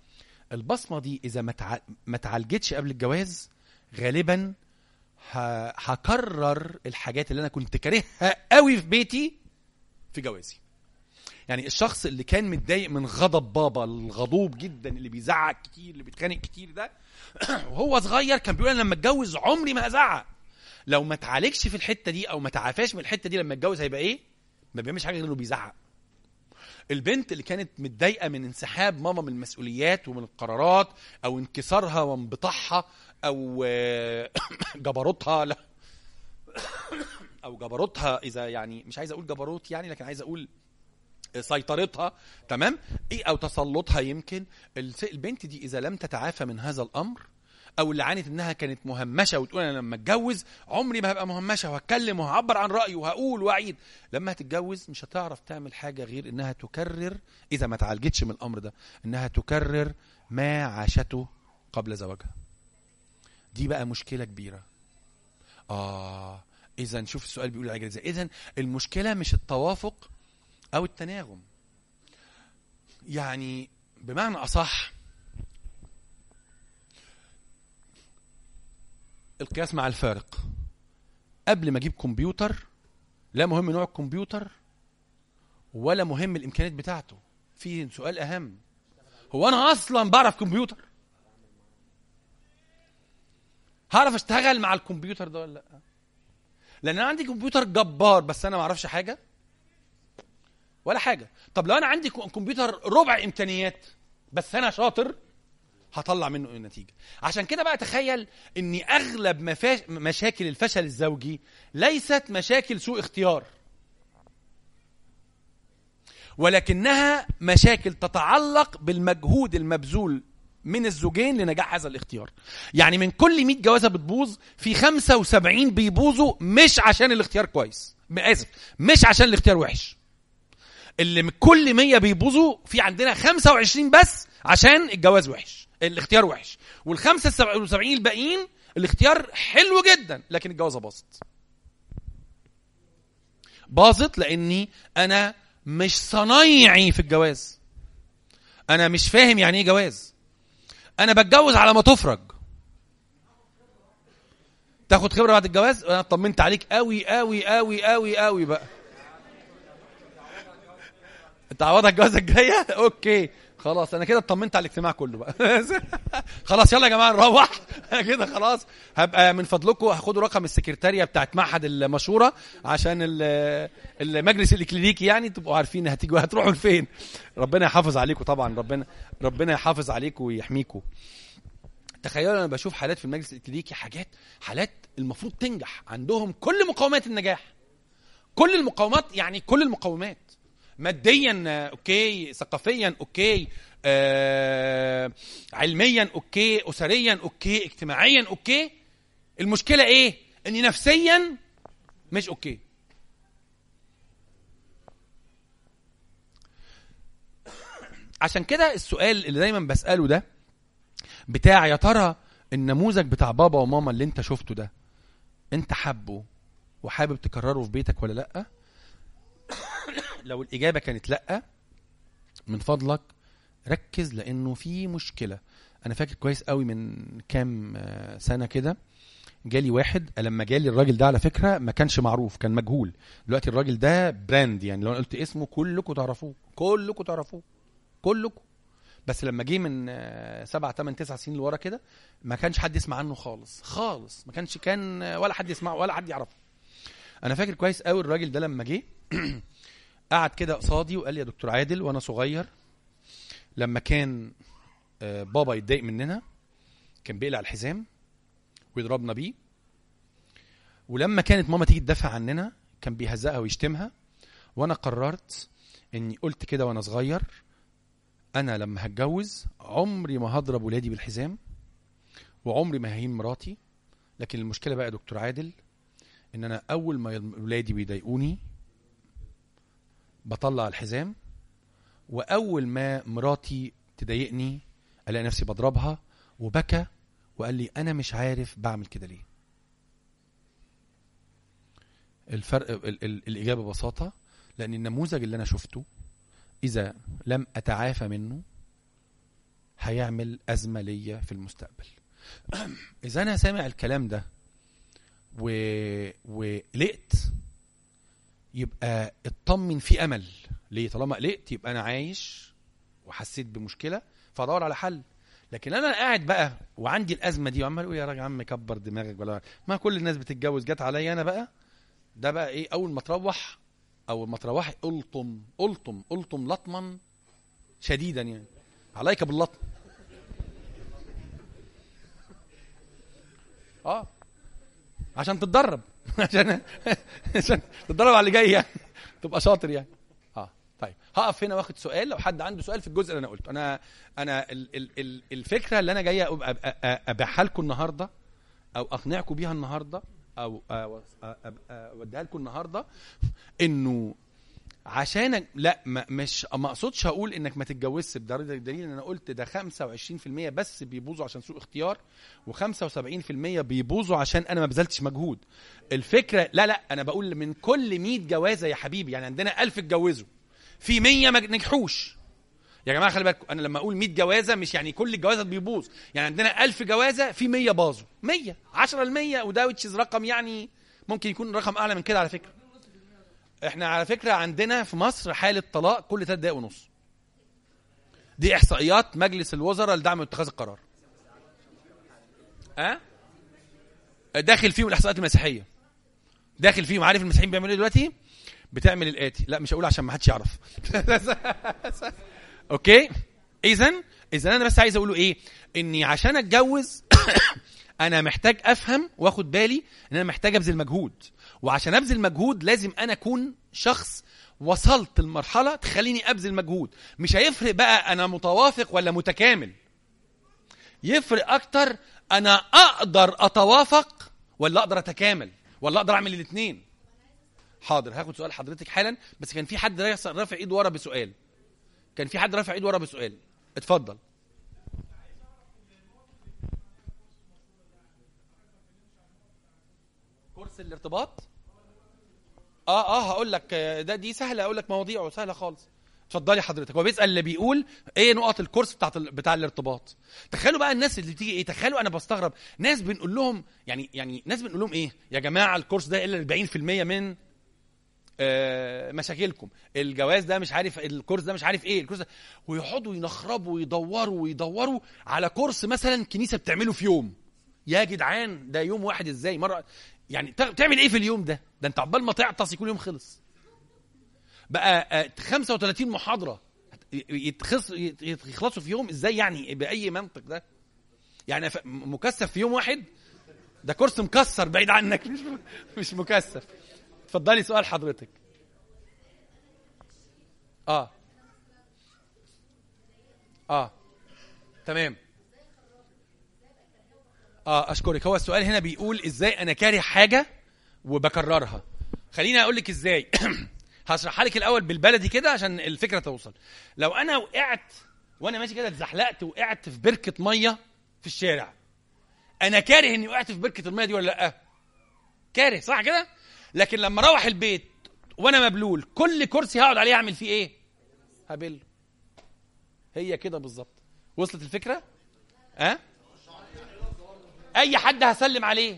البصمه دي اذا ما تع- ما اتعالجتش قبل الجواز غالبا ه- هكرر الحاجات اللي انا كنت كارهها قوي في بيتي في جوازي يعني الشخص اللي كان متضايق من غضب بابا الغضوب جدا اللي بيزعق كتير اللي بيتخانق كتير ده وهو صغير كان بيقول انا لما اتجوز عمري ما هزعق لو ما اتعالجش في الحته دي او ما تعافاش من الحته دي لما اتجوز هيبقى ايه ما بيعملش حاجه غير انه بيزعق البنت اللي كانت متضايقه من انسحاب ماما من المسؤوليات ومن القرارات او انكسارها وانبطاحها او آه، جبروتها لا او جبروتها اذا يعني مش عايز اقول جبروت يعني لكن عايز اقول سيطرتها تمام ايه او تسلطها يمكن الس- البنت دي اذا لم تتعافى من هذا الامر او اللي عانت انها كانت مهمشه وتقول انا لما اتجوز عمري ما هبقى مهمشه وهتكلم وهعبر عن رايي وهقول واعيد لما هتتجوز مش هتعرف تعمل حاجه غير انها تكرر اذا ما اتعالجتش من الامر ده انها تكرر ما عاشته قبل زواجها دي بقى مشكله كبيره اه اذا نشوف السؤال بيقول على ازاي اذا المشكله مش التوافق او التناغم يعني بمعنى اصح القياس مع الفارق قبل ما اجيب كمبيوتر لا مهم نوع الكمبيوتر ولا مهم الامكانيات بتاعته في سؤال اهم هو انا اصلا بعرف كمبيوتر هعرف اشتغل مع الكمبيوتر ده ولا لا لان انا عندي كمبيوتر جبار بس انا ما اعرفش حاجه ولا حاجه طب لو انا عندي كو- كمبيوتر ربع امكانيات بس انا شاطر هطلع منه النتيجه عشان كده بقى تخيل ان اغلب مفاش... مشاكل الفشل الزوجي ليست مشاكل سوء اختيار ولكنها مشاكل تتعلق بالمجهود المبذول من الزوجين لنجاح هذا الاختيار يعني من كل 100 جوازه بتبوظ في 75 بيبوظوا مش عشان الاختيار كويس اسف مش عشان الاختيار وحش اللي من كل 100 بيبوظوا في عندنا 25 بس عشان الجواز وحش الاختيار وحش وال 75 الباقيين الاختيار حلو جدا لكن الجوازه باظت باظت لاني انا مش صنايعي في الجواز انا مش فاهم يعني ايه جواز انا بتجوز على ما تفرج تاخد خبره بعد الجواز انا طمنت عليك قوي قوي قوي قوي قوي بقى انت عوضها الجوازه الجايه اوكي خلاص انا كده اطمنت على الاجتماع كله بقى خلاص يلا يا جماعه نروح كده خلاص هبقى من فضلكم هاخدوا رقم السكرتاريه بتاعت معهد المشوره عشان ال- المجلس الاكلينيكي يعني تبقوا عارفين هتيجوا هتروحوا لفين ربنا يحافظ عليكم طبعا ربنا ربنا يحافظ عليكم ويحميكم تخيلوا انا بشوف حالات في المجلس الاكلينيكي حاجات حالات المفروض تنجح عندهم كل مقومات النجاح كل المقومات يعني كل المقومات ماديا آه، اوكي ثقافيا اوكي آه، علميا اوكي اسريا اوكي اجتماعيا اوكي المشكله ايه اني نفسيا مش اوكي عشان كده السؤال اللي دايما بساله ده بتاع يا ترى النموذج بتاع بابا وماما اللي انت شفته ده انت حابه وحابب تكرره في بيتك ولا لا لو الاجابه كانت لا من فضلك ركز لانه في مشكله انا فاكر كويس قوي من كام آه، سنه كده جالي واحد لما جالي الراجل ده على فكره ما كانش معروف كان مجهول دلوقتي الراجل ده براند يعني لو انا قلت اسمه كلكم تعرفوه كلكم تعرفوه كلكم بس لما جه من آه، سبع ثمان تسع سنين لورا كده ما كانش حد يسمع عنه خالص خالص ما كانش كان آه، ولا حد يسمعه ولا حد يعرفه انا فاكر كويس قوي الراجل ده لما جه قعد كده قصادي وقال لي يا دكتور عادل وانا صغير لما كان آه، بابا يتضايق مننا كان بيقلع الحزام ويضربنا بيه ولما كانت ماما تيجي تدافع عننا كان بيهزقها ويشتمها وانا قررت اني قلت كده وانا صغير انا لما هتجوز عمري ما هضرب ولادي بالحزام وعمري ما ههين مراتي لكن المشكله بقى يا دكتور عادل ان انا اول ما ولادي بيضايقوني بطلع الحزام واول ما مراتي تضايقني الاقي نفسي بضربها وبكى وقال لي انا مش عارف بعمل كده ليه الفرق ال ال الاجابه ببساطه لان النموذج اللي انا شفته اذا لم اتعافى منه هيعمل ازمه ليا في المستقبل اذا انا سامع الكلام ده و... وقلقت يبقى اطمن في امل ليه طالما قلقت يبقى انا عايش وحسيت بمشكله فادور على حل لكن انا قاعد بقى وعندي الازمه دي وعمال اقول يا راجل يا عم كبر دماغك ولا ما كل الناس بتتجوز جت عليا انا بقى ده بقى ايه اول ما تروح اول ما تروحي الطم الطم الطم لطما شديدا يعني عليك باللطم اه عشان تتدرب عشان عشان تتدرب على اللي جاي يعني تبقى شاطر يعني اه طيب هقف هنا واخد سؤال لو حد عنده سؤال في الجزء اللي انا قلته انا انا ال ال ال الفكره اللي انا جاي أبقى- أبقى- ابيعها لكم النهارده او اقنعكم بيها النهارده او أو- أبقى اوديها لكم النهارده انه عشان لا ما مش ما اقصدش هقول انك ما تتجوزش بدرجه دليل ان انا قلت ده 25% بس بيبوظوا عشان سوء اختيار و75% بيبوظوا عشان انا ما بذلتش مجهود الفكره لا لا انا بقول من كل 100 جوازه يا حبيبي يعني عندنا 1000 اتجوزوا في 100 ما نجحوش يا جماعه خلي بالكم انا لما اقول 100 جوازه مش يعني كل الجوازات بيبوظ يعني عندنا 1000 جوازه في 100 باظوا 100 10% وده وتشيز رقم يعني ممكن يكون رقم اعلى من كده على فكره احنا على فكره عندنا في مصر حاله طلاق كل 3 دقائق ونص دي احصائيات مجلس الوزراء لدعم اتخاذ القرار ها أه؟ داخل فيهم الاحصائيات المسيحيه داخل فيهم عارف المسيحيين بيعملوا ايه دلوقتي بتعمل الاتي لا مش هقول عشان ما حدش يعرف اوكي اذا اذا انا بس عايز اقوله ايه اني عشان اتجوز انا محتاج افهم واخد بالي ان انا محتاج ابذل مجهود وعشان ابذل مجهود لازم انا اكون شخص وصلت لمرحله تخليني ابذل مجهود مش هيفرق بقى انا متوافق ولا متكامل يفرق اكتر انا اقدر اتوافق ولا اقدر اتكامل ولا اقدر اعمل الاثنين حاضر هاخد سؤال حضرتك حالا بس كان في حد رافع رافع ايده ورا بسؤال كان في حد رافع ايده ورا بسؤال اتفضل كورس الارتباط اه اه هقول لك آه، ده دي سهله اقول لك مواضيعه سهله خالص اتفضلي حضرتك هو بيسال اللي بيقول ايه نقط الكورس بتاعت ال- بتاع الارتباط تخيلوا بقى الناس اللي بتيجي ايه تخيلوا انا بستغرب ناس بنقول لهم يعني يعني ناس بنقول لهم ايه يا جماعه الكورس ده الا 40% من آه، مشاكلكم الجواز ده مش عارف الكورس ده مش عارف ايه الكورس ده ويقعدوا ينخربوا ويدوروا ويدوروا على كورس مثلا كنيسه بتعمله في يوم يا جدعان ده يوم واحد ازاي مره يعني تع- تعمل ايه في اليوم ده ده انت عقبال ما تعطس يكون يوم خلص بقى آه، 35 محاضره يتخص يت- يخلصوا في يوم ازاي يعني باي منطق ده يعني ف- مكثف في يوم واحد ده كورس مكسر بعيد عنك مش مش مكثف اتفضلي سؤال حضرتك اه اه تمام اه اشكرك هو السؤال هنا بيقول ازاي انا كاره حاجه وبكررها خليني اقول لك ازاي هشرحها لك الاول بالبلدي كده عشان الفكره توصل لو انا وقعت وانا ماشي كده اتزحلقت وقعت في بركه ميه في الشارع انا كاره اني وقعت في بركه الميه دي ولا لا كاره صح كده لكن لما اروح البيت وانا مبلول كل كرسي هقعد عليه اعمل فيه ايه هبل هي كده بالظبط وصلت الفكره ها أه؟ اي حد هسلم عليه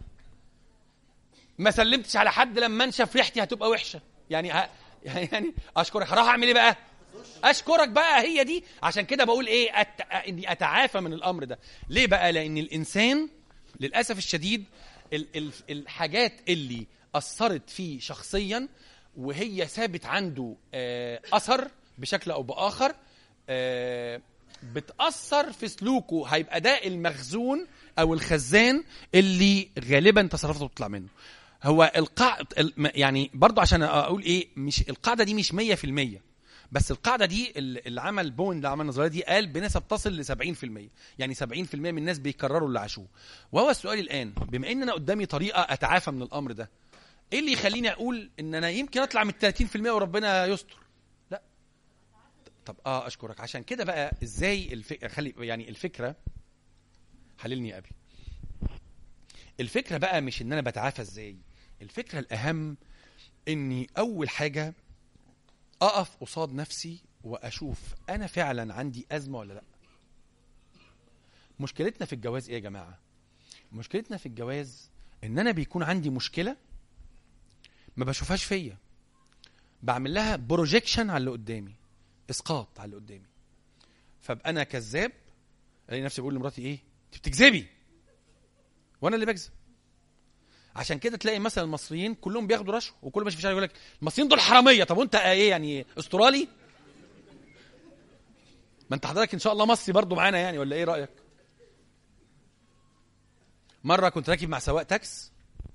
ما سلمتش على حد لما انشف ريحتي هتبقى وحشه يعني ه... يعني اشكرك هروح اعمل ايه بقى اشكرك بقى هي دي عشان كده بقول ايه أت... اني اتعافى من الامر ده ليه بقى لان الانسان للاسف الشديد ال... ال... الحاجات اللي اثرت فيه شخصيا وهي ثابت عنده آه، اثر بشكل او باخر آه، بتاثر في سلوكه هيبقى ده المخزون او الخزان اللي غالبا تصرفاته بتطلع منه هو القاع الم- يعني برضو عشان اقول ايه مش القاعده دي مش 100% بس القاعده دي ال- اللي عمل بون اللي عمل النظريه دي قال بنسب تصل ل 70% يعني 70% من الناس بيكرروا اللي عاشوه وهو السؤال الان بما ان انا قدامي طريقه اتعافى من الامر ده ايه اللي يخليني اقول ان انا يمكن اطلع من 30% وربنا يستر لا طب اه اشكرك عشان كده بقى ازاي الفكره خلي يعني الفكره حللني يا ابي الفكره بقى مش ان انا بتعافى ازاي الفكره الاهم اني اول حاجه اقف قصاد نفسي واشوف انا فعلا عندي ازمه ولا لا مشكلتنا في الجواز ايه يا جماعه مشكلتنا في الجواز ان انا بيكون عندي مشكله ما بشوفهاش فيا بعمل لها بروجيكشن على اللي قدامي اسقاط على اللي قدامي فابقى انا كذاب الاقي نفسي بقول لمراتي ايه انت بتكذبي وانا اللي بكذب عشان كده تلاقي مثلا المصريين كلهم بياخدوا رشوه وكل ماشي في الشارع يقول لك المصريين دول حراميه طب وانت ايه يعني استرالي ما انت حضرتك ان شاء الله مصري برضو معانا يعني ولا ايه رايك مره كنت راكب مع سواق تاكس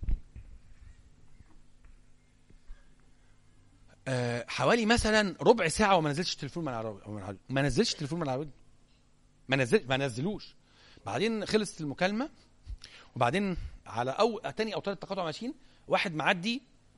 آه، حوالي مثلا ربع ساعه وما نزلتش تليفون من على العربية. ما نزلش تليفون من على ودني ما نزل ما نزلوش بعدين خلصت المكالمه وبعدين على او تاني او تالت تقاطع ماشيين واحد معدي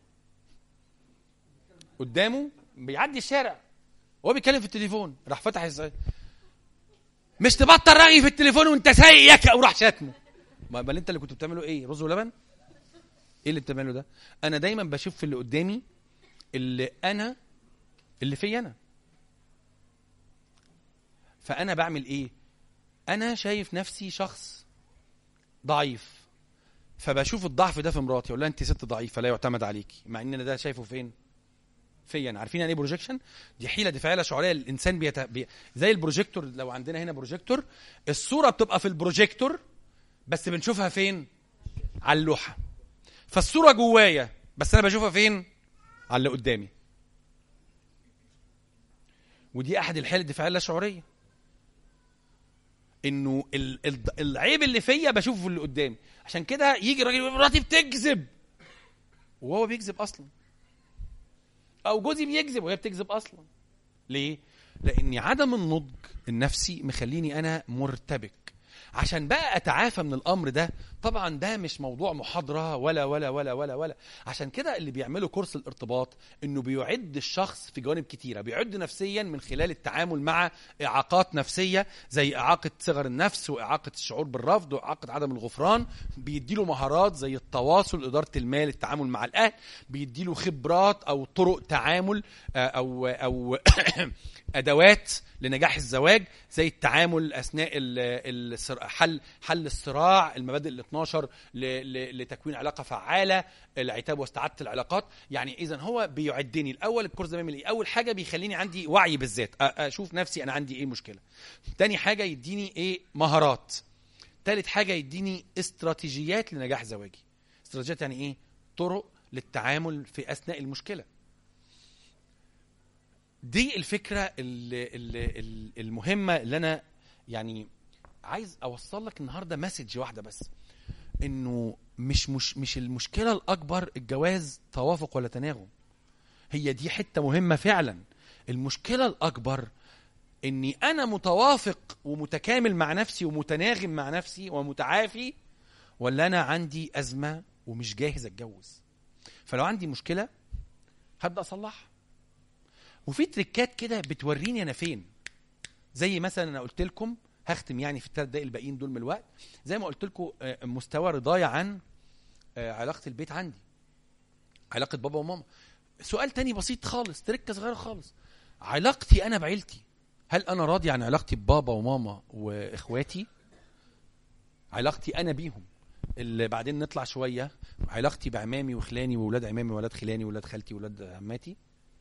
قدامه بيعدي الشارع وهو بيتكلم في التليفون راح فتح ازاي مش تبطل رغي في التليفون وانت سايق ياك او راح شاتمه ما بل انت اللي كنت بتعمله ايه رز ولبن ايه اللي بتعمله ده انا دايما بشوف في اللي قدامي اللي انا اللي فيا انا فانا بعمل ايه انا شايف نفسي شخص ضعيف فبشوف الضعف ده في مراتي اقول لها انت ست ضعيفه لا يعتمد عليكي مع ان انا ده شايفه فين فيا انا عارفين يعني ايه بروجيكشن دي حيله دفاعيه شعوريه الانسان بيت... بي... زي البروجيكتور لو عندنا هنا بروجيكتور الصوره بتبقى في البروجيكتور بس بنشوفها فين على اللوحه فالصوره جوايا بس انا بشوفها فين على اللي قدامي ودي احد الحيل الدفاعيه اللاشعوريه انه ال- ال- العيب اللي فيا بشوفه في اللي قدامي عشان كده يجي راجل يقول مراتي بتكذب وهو بيكذب اصلا او جوزي بيكذب وهي بتكذب اصلا ليه لان عدم النضج النفسي مخليني انا مرتبك عشان بقى اتعافى من الامر ده طبعا ده مش موضوع محاضره ولا ولا ولا ولا ولا عشان كده اللي بيعملوا كورس الارتباط انه بيعد الشخص في جوانب كتيره بيعد نفسيا من خلال التعامل مع اعاقات نفسيه زي اعاقه صغر النفس واعاقه الشعور بالرفض واعاقه عدم الغفران بيديله مهارات زي التواصل اداره المال التعامل مع الاهل بيديله خبرات او طرق تعامل آه، او او ادوات لنجاح الزواج زي التعامل اثناء ال- الصر- حل حل الصراع المبادئ ال 12 ل- ل- لتكوين علاقه فعاله العتاب واستعاده العلاقات يعني اذا هو بيعدني الاول الكورس ده بيعمل ايه اول حاجه بيخليني عندي وعي بالذات أ- اشوف نفسي انا عندي ايه مشكله تاني حاجه يديني ايه مهارات تالت حاجه يديني استراتيجيات لنجاح زواجي استراتيجيات يعني ايه طرق للتعامل في اثناء المشكله دي الفكره ال- ال- ال- المهمه اللي انا يعني عايز اوصل لك النهارده مسج واحده بس انه مش مش مش المشكله الاكبر الجواز توافق ولا تناغم هي دي حته مهمه فعلا المشكله الاكبر اني انا متوافق ومتكامل مع نفسي ومتناغم مع نفسي ومتعافي ولا انا عندي ازمه ومش جاهز اتجوز فلو عندي مشكله هبدا اصلحها وفي تريكات كده بتوريني انا فين زي مثلا انا قلت لكم هختم يعني في الثلاث دقايق الباقيين دول من الوقت زي ما قلت لكم آه، مستوى رضايا عن آه، علاقه البيت عندي علاقه بابا وماما سؤال تاني بسيط خالص تركه صغيره خالص علاقتي انا بعيلتي هل انا راضي عن علاقتي ببابا وماما واخواتي علاقتي انا بيهم اللي بعدين نطلع شويه علاقتي بعمامي وخلاني واولاد عمامي واولاد خلاني واولاد خالتي واولاد عماتي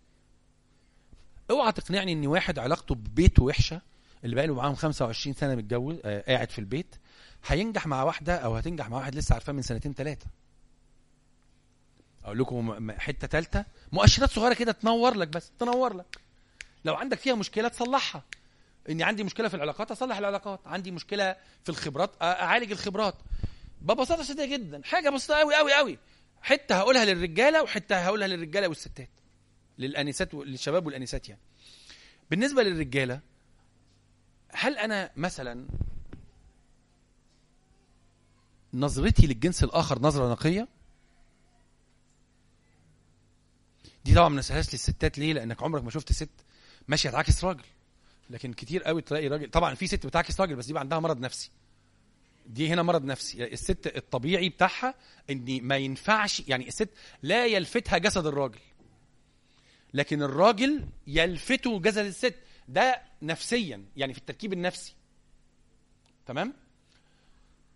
اوعى تقنعني ان واحد علاقته ببيته وحشه اللي بقاله معاهم 25 سنه متجوز آه قاعد في البيت هينجح مع واحده او هتنجح مع واحد لسه عارفاه من سنتين ثلاثه اقول لكم م- م- حته ثالثه مؤشرات صغيره كده تنور لك بس تنور لك لو عندك فيها مشكله تصلحها اني عندي مشكله في العلاقات اصلح العلاقات عندي مشكله في الخبرات أ- اعالج الخبرات ببساطه شديده جدا حاجه بسيطه قوي قوي قوي حته هقولها للرجاله وحته هقولها للرجاله والستات للانسات للشباب والانسات يعني بالنسبه للرجاله هل انا مثلا نظرتي للجنس الاخر نظره نقيه دي طبعا ما نسالهاش للستات ليه لانك عمرك ما شفت ست ماشيه تعاكس راجل لكن كتير قوي تلاقي راجل طبعا في ست بتعاكس راجل بس دي بقى عندها مرض نفسي دي هنا مرض نفسي يعني الست الطبيعي بتاعها ان ما ينفعش يعني الست لا يلفتها جسد الراجل لكن الراجل يلفته جسد الست ده نفسيا يعني في التركيب النفسي تمام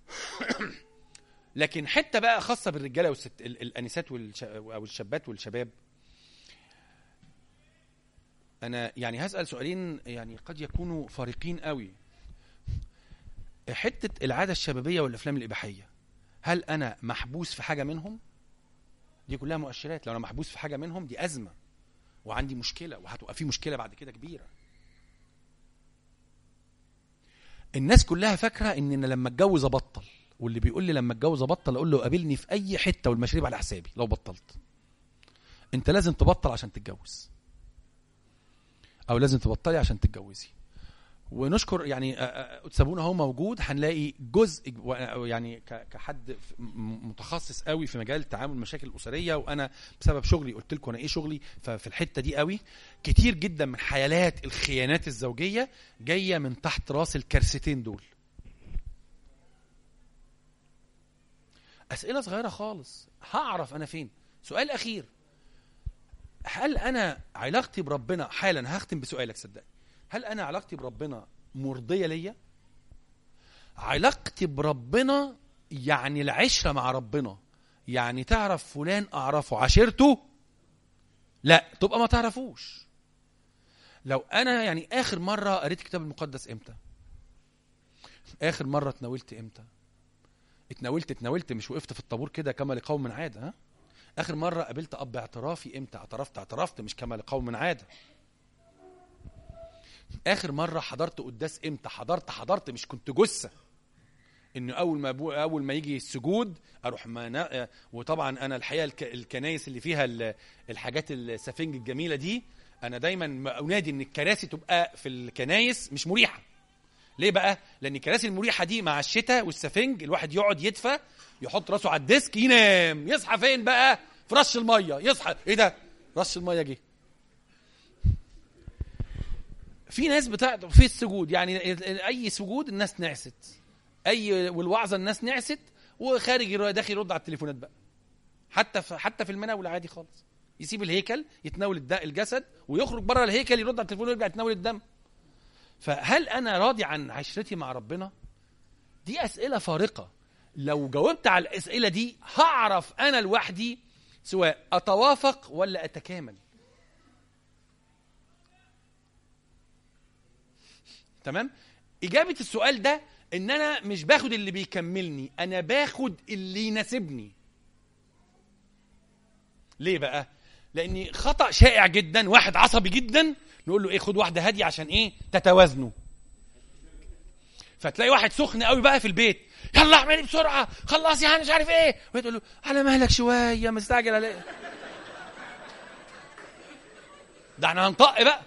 لكن حته بقى خاصه بالرجاله والست ال- الانسات والش... او الشابات والشباب انا يعني هسال سؤالين يعني قد يكونوا فارقين قوي حته العاده الشبابيه والافلام الاباحيه هل انا محبوس في حاجه منهم دي كلها مؤشرات لو انا محبوس في حاجه منهم دي ازمه وعندي مشكله وهتبقى في مشكله بعد كده كبيره الناس كلها فاكره ان انا لما اتجوز ابطل واللي بيقول لي لما اتجوز ابطل اقول له قابلني في اي حته والمشاريب على حسابي لو بطلت انت لازم تبطل عشان تتجوز او لازم تبطلي عشان تتجوزي ونشكر يعني آه، آه، سابونا هو موجود هنلاقي جزء و- يعني ك- كحد ف- م- متخصص قوي في مجال تعامل المشاكل الاسريه وانا بسبب شغلي قلت لكم انا ايه شغلي ففي الحته دي قوي كتير جدا من حيالات الخيانات الزوجيه جايه من تحت راس الكارثتين دول اسئله صغيره خالص هعرف انا فين سؤال اخير هل انا علاقتي بربنا حالا هختم بسؤالك صدقني هل انا علاقتي بربنا مرضيه ليا علاقتي بربنا يعني العشره مع ربنا يعني تعرف فلان اعرفه عشيرته لا تبقى ما تعرفوش لو انا يعني اخر مره قريت الكتاب المقدس امتى اخر مره اتناولت امتى اتناولت اتناولت مش وقفت في الطابور كده كما لقوم من عاده ها اخر مره قابلت اب اعترافي امتى اعترفت اعترفت مش كما لقوم من عاده اخر مره حضرت قداس امتى حضرت حضرت مش كنت جثه انه اول ما أبو اول ما يجي السجود اروح ما وطبعا انا الحقيقه الك... الكنايس اللي فيها ال... الحاجات السفنج الجميله دي انا دايما انادي ان الكراسي تبقى في الكنايس مش مريحه ليه بقى لان الكراسي المريحه دي مع الشتاء والسفنج الواحد يقعد يدفى يحط راسه على الديسك ينام يصحى فين بقى في رش الميه يصحى ايه ده رش الميه جه في ناس بتاع في السجود يعني اي سجود الناس نعست اي والوعظه الناس نعست وخارج يرو- داخل يرد على التليفونات بقى حتى في حتى في المناول عادي خالص يسيب الهيكل يتناول الد- الجسد ويخرج بره الهيكل يرد على التليفون ويرجع يتناول الدم فهل انا راضي عن عشرتي مع ربنا دي اسئله فارقه لو جاوبت على الاسئله دي هعرف انا لوحدي سواء اتوافق ولا اتكامل تمام اجابه السؤال ده ان انا مش باخد اللي بيكملني انا باخد اللي يناسبني ليه بقى لان خطا شائع جدا واحد عصبي جدا نقول له ايه خد واحده هاديه عشان ايه تتوازنوا فتلاقي واحد سخن قوي بقى في البيت يلا اعملي بسرعه خلصي يعني مش عارف ايه وتقول له على مهلك شويه مستعجل عليه ده احنا هنطق بقى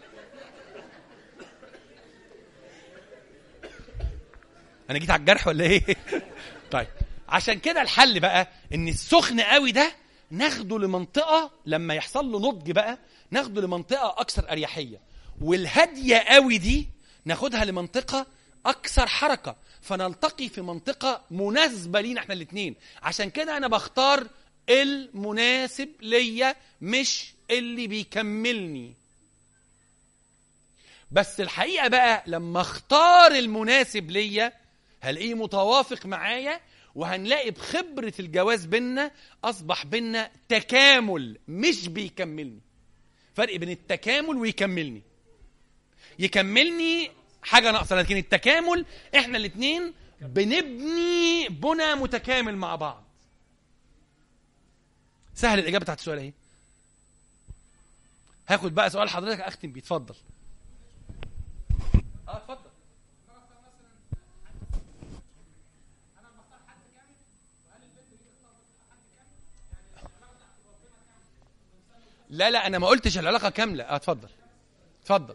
انا جيت على الجرح ولا ايه طيب عشان كده الحل بقى ان السخن قوي ده ناخده لمنطقه لما يحصل له نضج بقى ناخده لمنطقه اكثر اريحيه والهاديه قوي دي ناخدها لمنطقه اكثر حركه فنلتقي في منطقه مناسبه لينا احنا الاثنين عشان كده انا بختار المناسب ليا مش اللي بيكملني بس الحقيقه بقى لما اختار المناسب ليا هلاقيه متوافق معايا وهنلاقي بخبرة الجواز بينا أصبح بينا تكامل مش بيكملني فرق بين التكامل ويكملني يكملني حاجة ناقصة لكن التكامل احنا الاتنين بنبني بنى متكامل مع بعض سهل الإجابة بتاعت السؤال اهي هاخد بقى سؤال حضرتك أختم بيه اتفضل اه اتفضل لا لا انا ما قلتش العلاقه كامله اه اتفضل اتفضل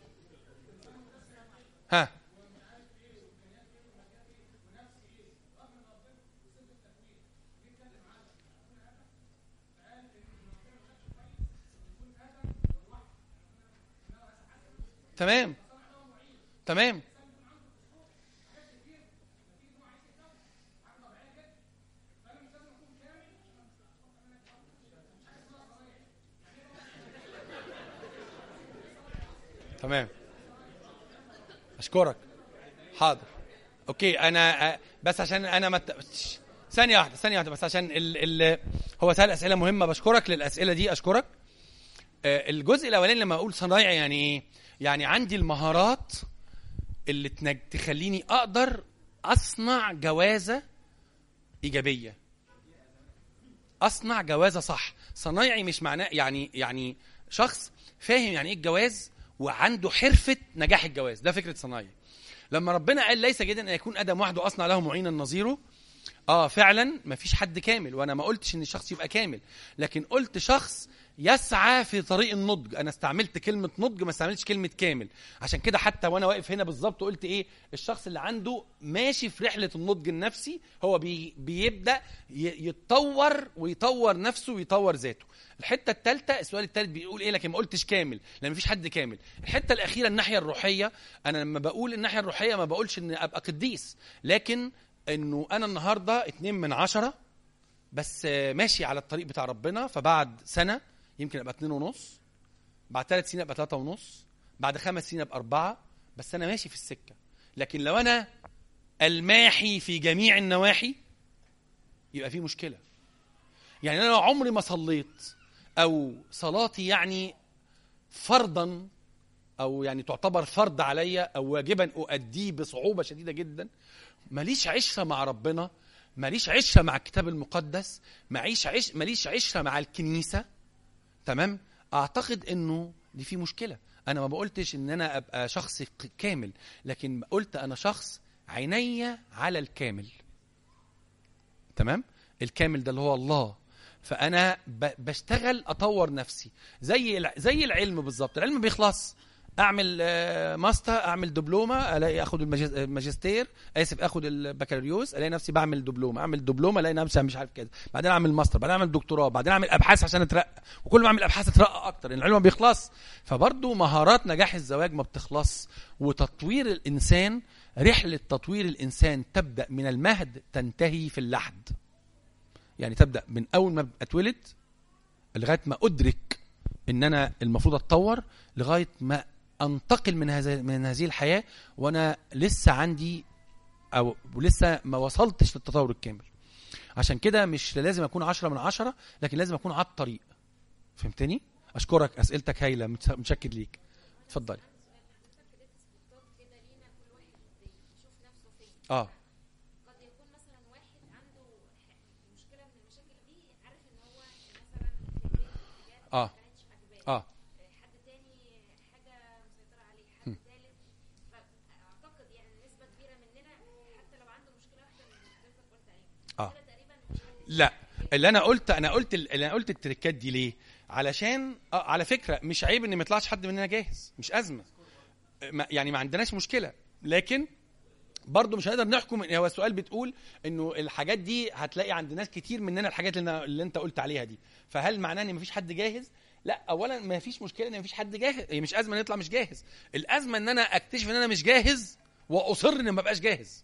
ها تمام تمام تمام اشكرك حاضر اوكي انا آه، بس عشان انا مت... ثانيه واحده ثانيه واحده بس عشان ال... ال... هو سال اسئله مهمه بشكرك للاسئله دي اشكرك آه، الجزء الاولاني لما اقول صنايعي يعني ايه يعني عندي المهارات اللي تنج... تخليني اقدر اصنع جوازه ايجابيه اصنع جوازه صح صنايعي مش معناه يعني يعني شخص فاهم يعني ايه الجواز وعنده حرفه نجاح الجواز ده فكره صنايعي لما ربنا قال ليس جيدا ان يكون ادم وحده اصنع له معينا نظيره اه فعلا ما فيش حد كامل وانا ما قلتش ان الشخص يبقى كامل لكن قلت شخص يسعى في طريق النضج انا استعملت كلمه نضج ما استعملتش كلمه كامل عشان كده حتى وانا واقف هنا بالظبط قلت ايه الشخص اللي عنده ماشي في رحله النضج النفسي هو بي بيبدا ي- يتطور ويطور نفسه ويطور ذاته الحته الثالثه السؤال الثالث بيقول ايه لكن ما قلتش كامل لان مفيش حد كامل الحته الاخيره الناحيه الروحيه انا لما بقول الناحيه الروحيه ما بقولش ان ابقى قديس لكن انه انا النهارده اتنين من عشرة بس آه، ماشي على الطريق بتاع ربنا فبعد سنه يمكن ابقى اتنين ونص بعد ثلاث سنين ابقى ثلاثة ونص بعد خمس سنين ابقى أربعة بس أنا ماشي في السكة لكن لو أنا الماحي في جميع النواحي يبقى في مشكلة يعني أنا لو عمري ما صليت أو صلاتي يعني فرضا أو يعني تعتبر فرض عليا أو واجبا أؤديه بصعوبة شديدة جدا ماليش عشرة مع ربنا ماليش عشرة مع الكتاب المقدس ماليش عش ماليش عشرة مع الكنيسة تمام اعتقد انه دي في مشكله انا ما بقولتش ان انا ابقى شخص ق- كامل لكن قلت انا شخص عينيا على الكامل تمام الكامل ده اللي هو الله فانا ب- بشتغل اطور نفسي زي الع- زي العلم بالظبط العلم بيخلص اعمل آه، ماستر اعمل دبلومه الاقي اخد الماجس- الماجستير اسف اخد البكالوريوس الاقي نفسي بعمل دبلومه اعمل دبلومه الاقي نفسي مش عارف كده بعدين اعمل ماستر بعدين اعمل دكتوراه بعدين اعمل ابحاث عشان اترقى وكل ما اعمل ابحاث اترقى اكتر لان العلم ما بيخلص فبرضه مهارات نجاح الزواج ما بتخلص وتطوير الانسان رحله تطوير الانسان تبدا من المهد تنتهي في اللحد يعني تبدا من اول ما اتولد لغايه ما ادرك ان انا المفروض اتطور لغايه ما انتقل من هذا من هذه الحياه وانا لسه عندي او لسه ما وصلتش للتطور الكامل عشان كده مش لازم اكون عشرة من عشرة لكن لازم اكون على الطريق فهمتني اشكرك اسئلتك هايله متس- متشكر ليك اتفضلي اه قد يكون مثلا واحد عنده ح- مشكله من المشاكل دي عارف ان هو مثلا في البيت حاجات اه ما كانتش عاجباه اه حد تاني حاجه مسيطره عليه حد ثالث فاعتقد يعني نسبه كبيره مننا حتى لو عنده مشكله واحده من اللي حضرتك قلت عليها اه كده تقريبا مش هن- لا اللي انا قلت انا قلت اللي انا قلت التريكات دي ليه علشان آه على فكره مش عيب ان ما يطلعش حد مننا جاهز مش ازمه ما يعني ما عندناش مشكله لكن برضه مش هنقدر نحكم هو السؤال بتقول انه الحاجات دي هتلاقي عند ناس كتير مننا الحاجات اللي, أنا اللي انت قلت عليها دي فهل معناه ان مفيش حد جاهز لا اولا ما فيش مشكله ان مفيش حد جاهز هي مش ازمه نطلع مش جاهز الازمه ان انا اكتشف ان انا مش جاهز واصر ان ما بقاش جاهز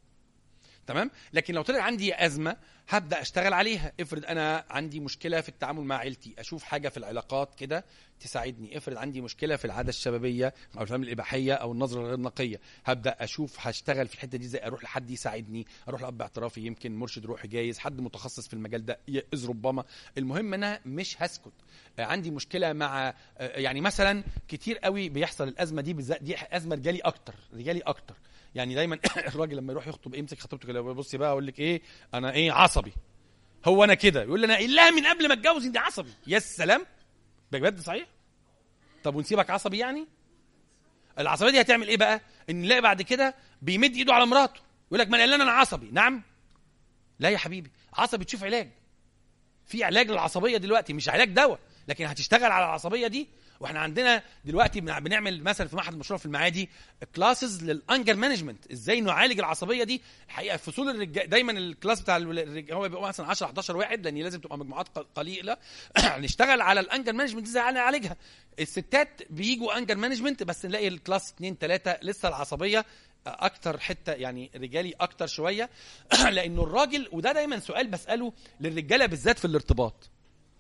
تمام لكن لو طلع عندي ازمه هبدا اشتغل عليها افرض انا عندي مشكله في التعامل مع عيلتي اشوف حاجه في العلاقات كده تساعدني افرض عندي مشكله في العاده الشبابيه او الافلام الاباحيه او النظره الغير نقيه هبدا اشوف هشتغل في الحته دي ازاي اروح لحد يساعدني اروح لاب اعترافي يمكن مرشد روحي جايز حد متخصص في المجال ده ي- اذ ربما المهم انا مش هسكت آه، عندي مشكله مع آه، يعني مثلا كتير قوي بيحصل الازمه دي بالذات دي ازمه رجالي اكتر رجالي اكتر يعني دايما الراجل لما يروح يخطب إيه، يمسك خطيبته كده بصي بقى اقول لك ايه انا ايه عصبي هو انا كده يقول لي انا الا من قبل ما اتجوز انت عصبي يا سلام بجد صحيح طب ونسيبك عصبي يعني العصبيه دي هتعمل ايه بقى ان نلاقي بعد كده بيمد ايده على مراته يقول لك ما انا انا عصبي نعم لا يا حبيبي عصبي تشوف علاج في علاج للعصبيه دلوقتي مش علاج دواء لكن هتشتغل على العصبيه دي واحنا عندنا دلوقتي بنع- بنعمل مثلا في معهد المشروع في المعادي كلاسز للانجر مانجمنت ازاي نعالج العصبيه دي الحقيقه فصول الرجال دايما الكلاس بتاع الرجال هو بيبقى مثلا 10 11 واحد لان لازم تبقى مجموعات ق- قليله نشتغل على الانجر مانجمنت ازاي نعالجها الستات بيجوا انجر مانجمنت بس نلاقي الكلاس 2 3 لسه العصبيه اكتر حته يعني رجالي اكتر شويه لانه الراجل وده دايما سؤال بساله للرجاله بالذات في الارتباط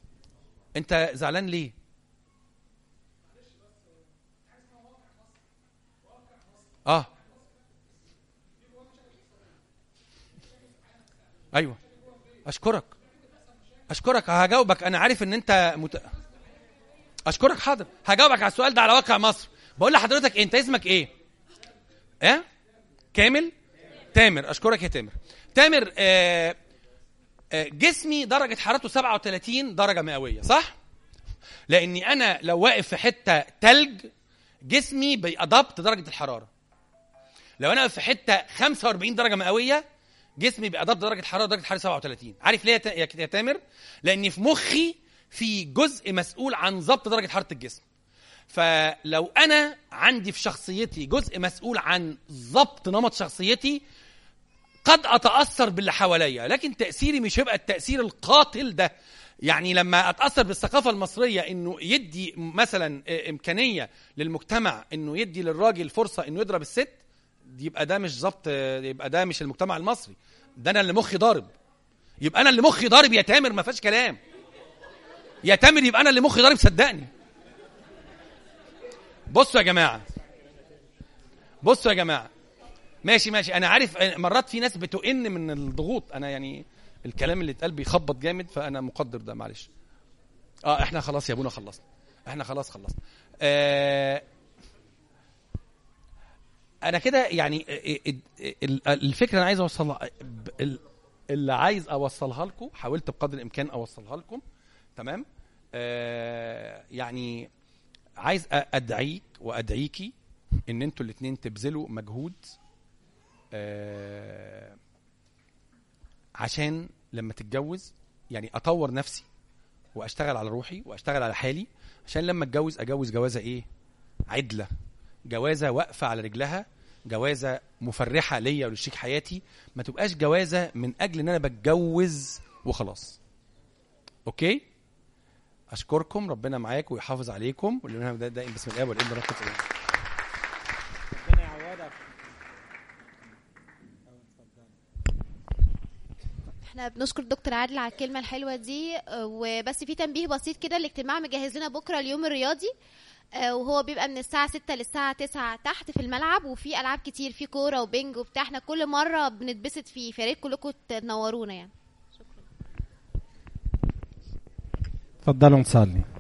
انت زعلان ليه اه ايوه اشكرك اشكرك هجاوبك انا عارف ان انت مت... اشكرك حاضر هجاوبك على السؤال ده على واقع مصر بقول لحضرتك انت اسمك ايه ايه كامل تامر اشكرك يا تامر تامر آه آه جسمي درجه حرارته 37 درجه مئويه صح لاني انا لو واقف في حته تلج جسمي بيأدبت درجه الحراره لو انا واقف في حته 45 درجه مئويه جسمي بيأدبت درجه حراره درجه حراره 37 عارف ليه يا تا- يا تامر لان في مخي في جزء مسؤول عن ضبط درجه حراره الجسم فلو انا عندي في شخصيتي جزء مسؤول عن ضبط نمط شخصيتي قد اتاثر باللي حواليا لكن تاثيري مش هيبقى التاثير القاتل ده يعني لما اتاثر بالثقافه المصريه انه يدي مثلا آه، امكانيه للمجتمع انه يدي للراجل فرصه انه يضرب الست يبقى ده مش ضبط آه، يبقى ده مش المجتمع المصري ده انا اللي مخي ضارب يبقى انا اللي مخي ضارب يا تامر ما فيهاش كلام يا تامر يبقى انا اللي مخي ضارب صدقني بصوا يا جماعه بصوا يا جماعه ماشي ماشي انا عارف مرات في ناس بتؤن من الضغوط انا يعني الكلام اللي اتقال بيخبط جامد فانا مقدر ده معلش اه احنا خلاص يا ابونا خلصنا احنا خلاص خلصنا آه انا كده يعني ال- ال- الفكره انا عايز اوصلها ال- اللي عايز اوصلها لكم حاولت بقدر الامكان اوصلها لكم تمام آه يعني عايز أ- ادعيك وادعيكي ان انتوا الاثنين تبذلوا مجهود آه عشان لما تتجوز يعني اطور نفسي واشتغل على روحي واشتغل على حالي عشان لما اتجوز اجوز جوازه ايه عدله جوازه واقفه على رجلها جوازه مفرحه ليا ولشريك حياتي ما تبقاش جوازه من اجل ان انا بتجوز وخلاص اوكي اشكركم ربنا معاكم ويحافظ عليكم واللي ده دائما بسم الله والابن والروح القدس آمين. ربنا يعوضك احنا بنشكر دكتور عادل على الكلمه الحلوه دي آه، وبس في تنبيه بسيط كده الاجتماع مجهز لنا بكره اليوم الرياضي آه، وهو بيبقى من الساعة 6 للساعة 9 تحت في الملعب وفي ألعاب كتير في كورة وبينج وبتاع احنا كل مرة بنتبسط فيه فياريت كلكم تنورونا يعني تفضلوا نصلي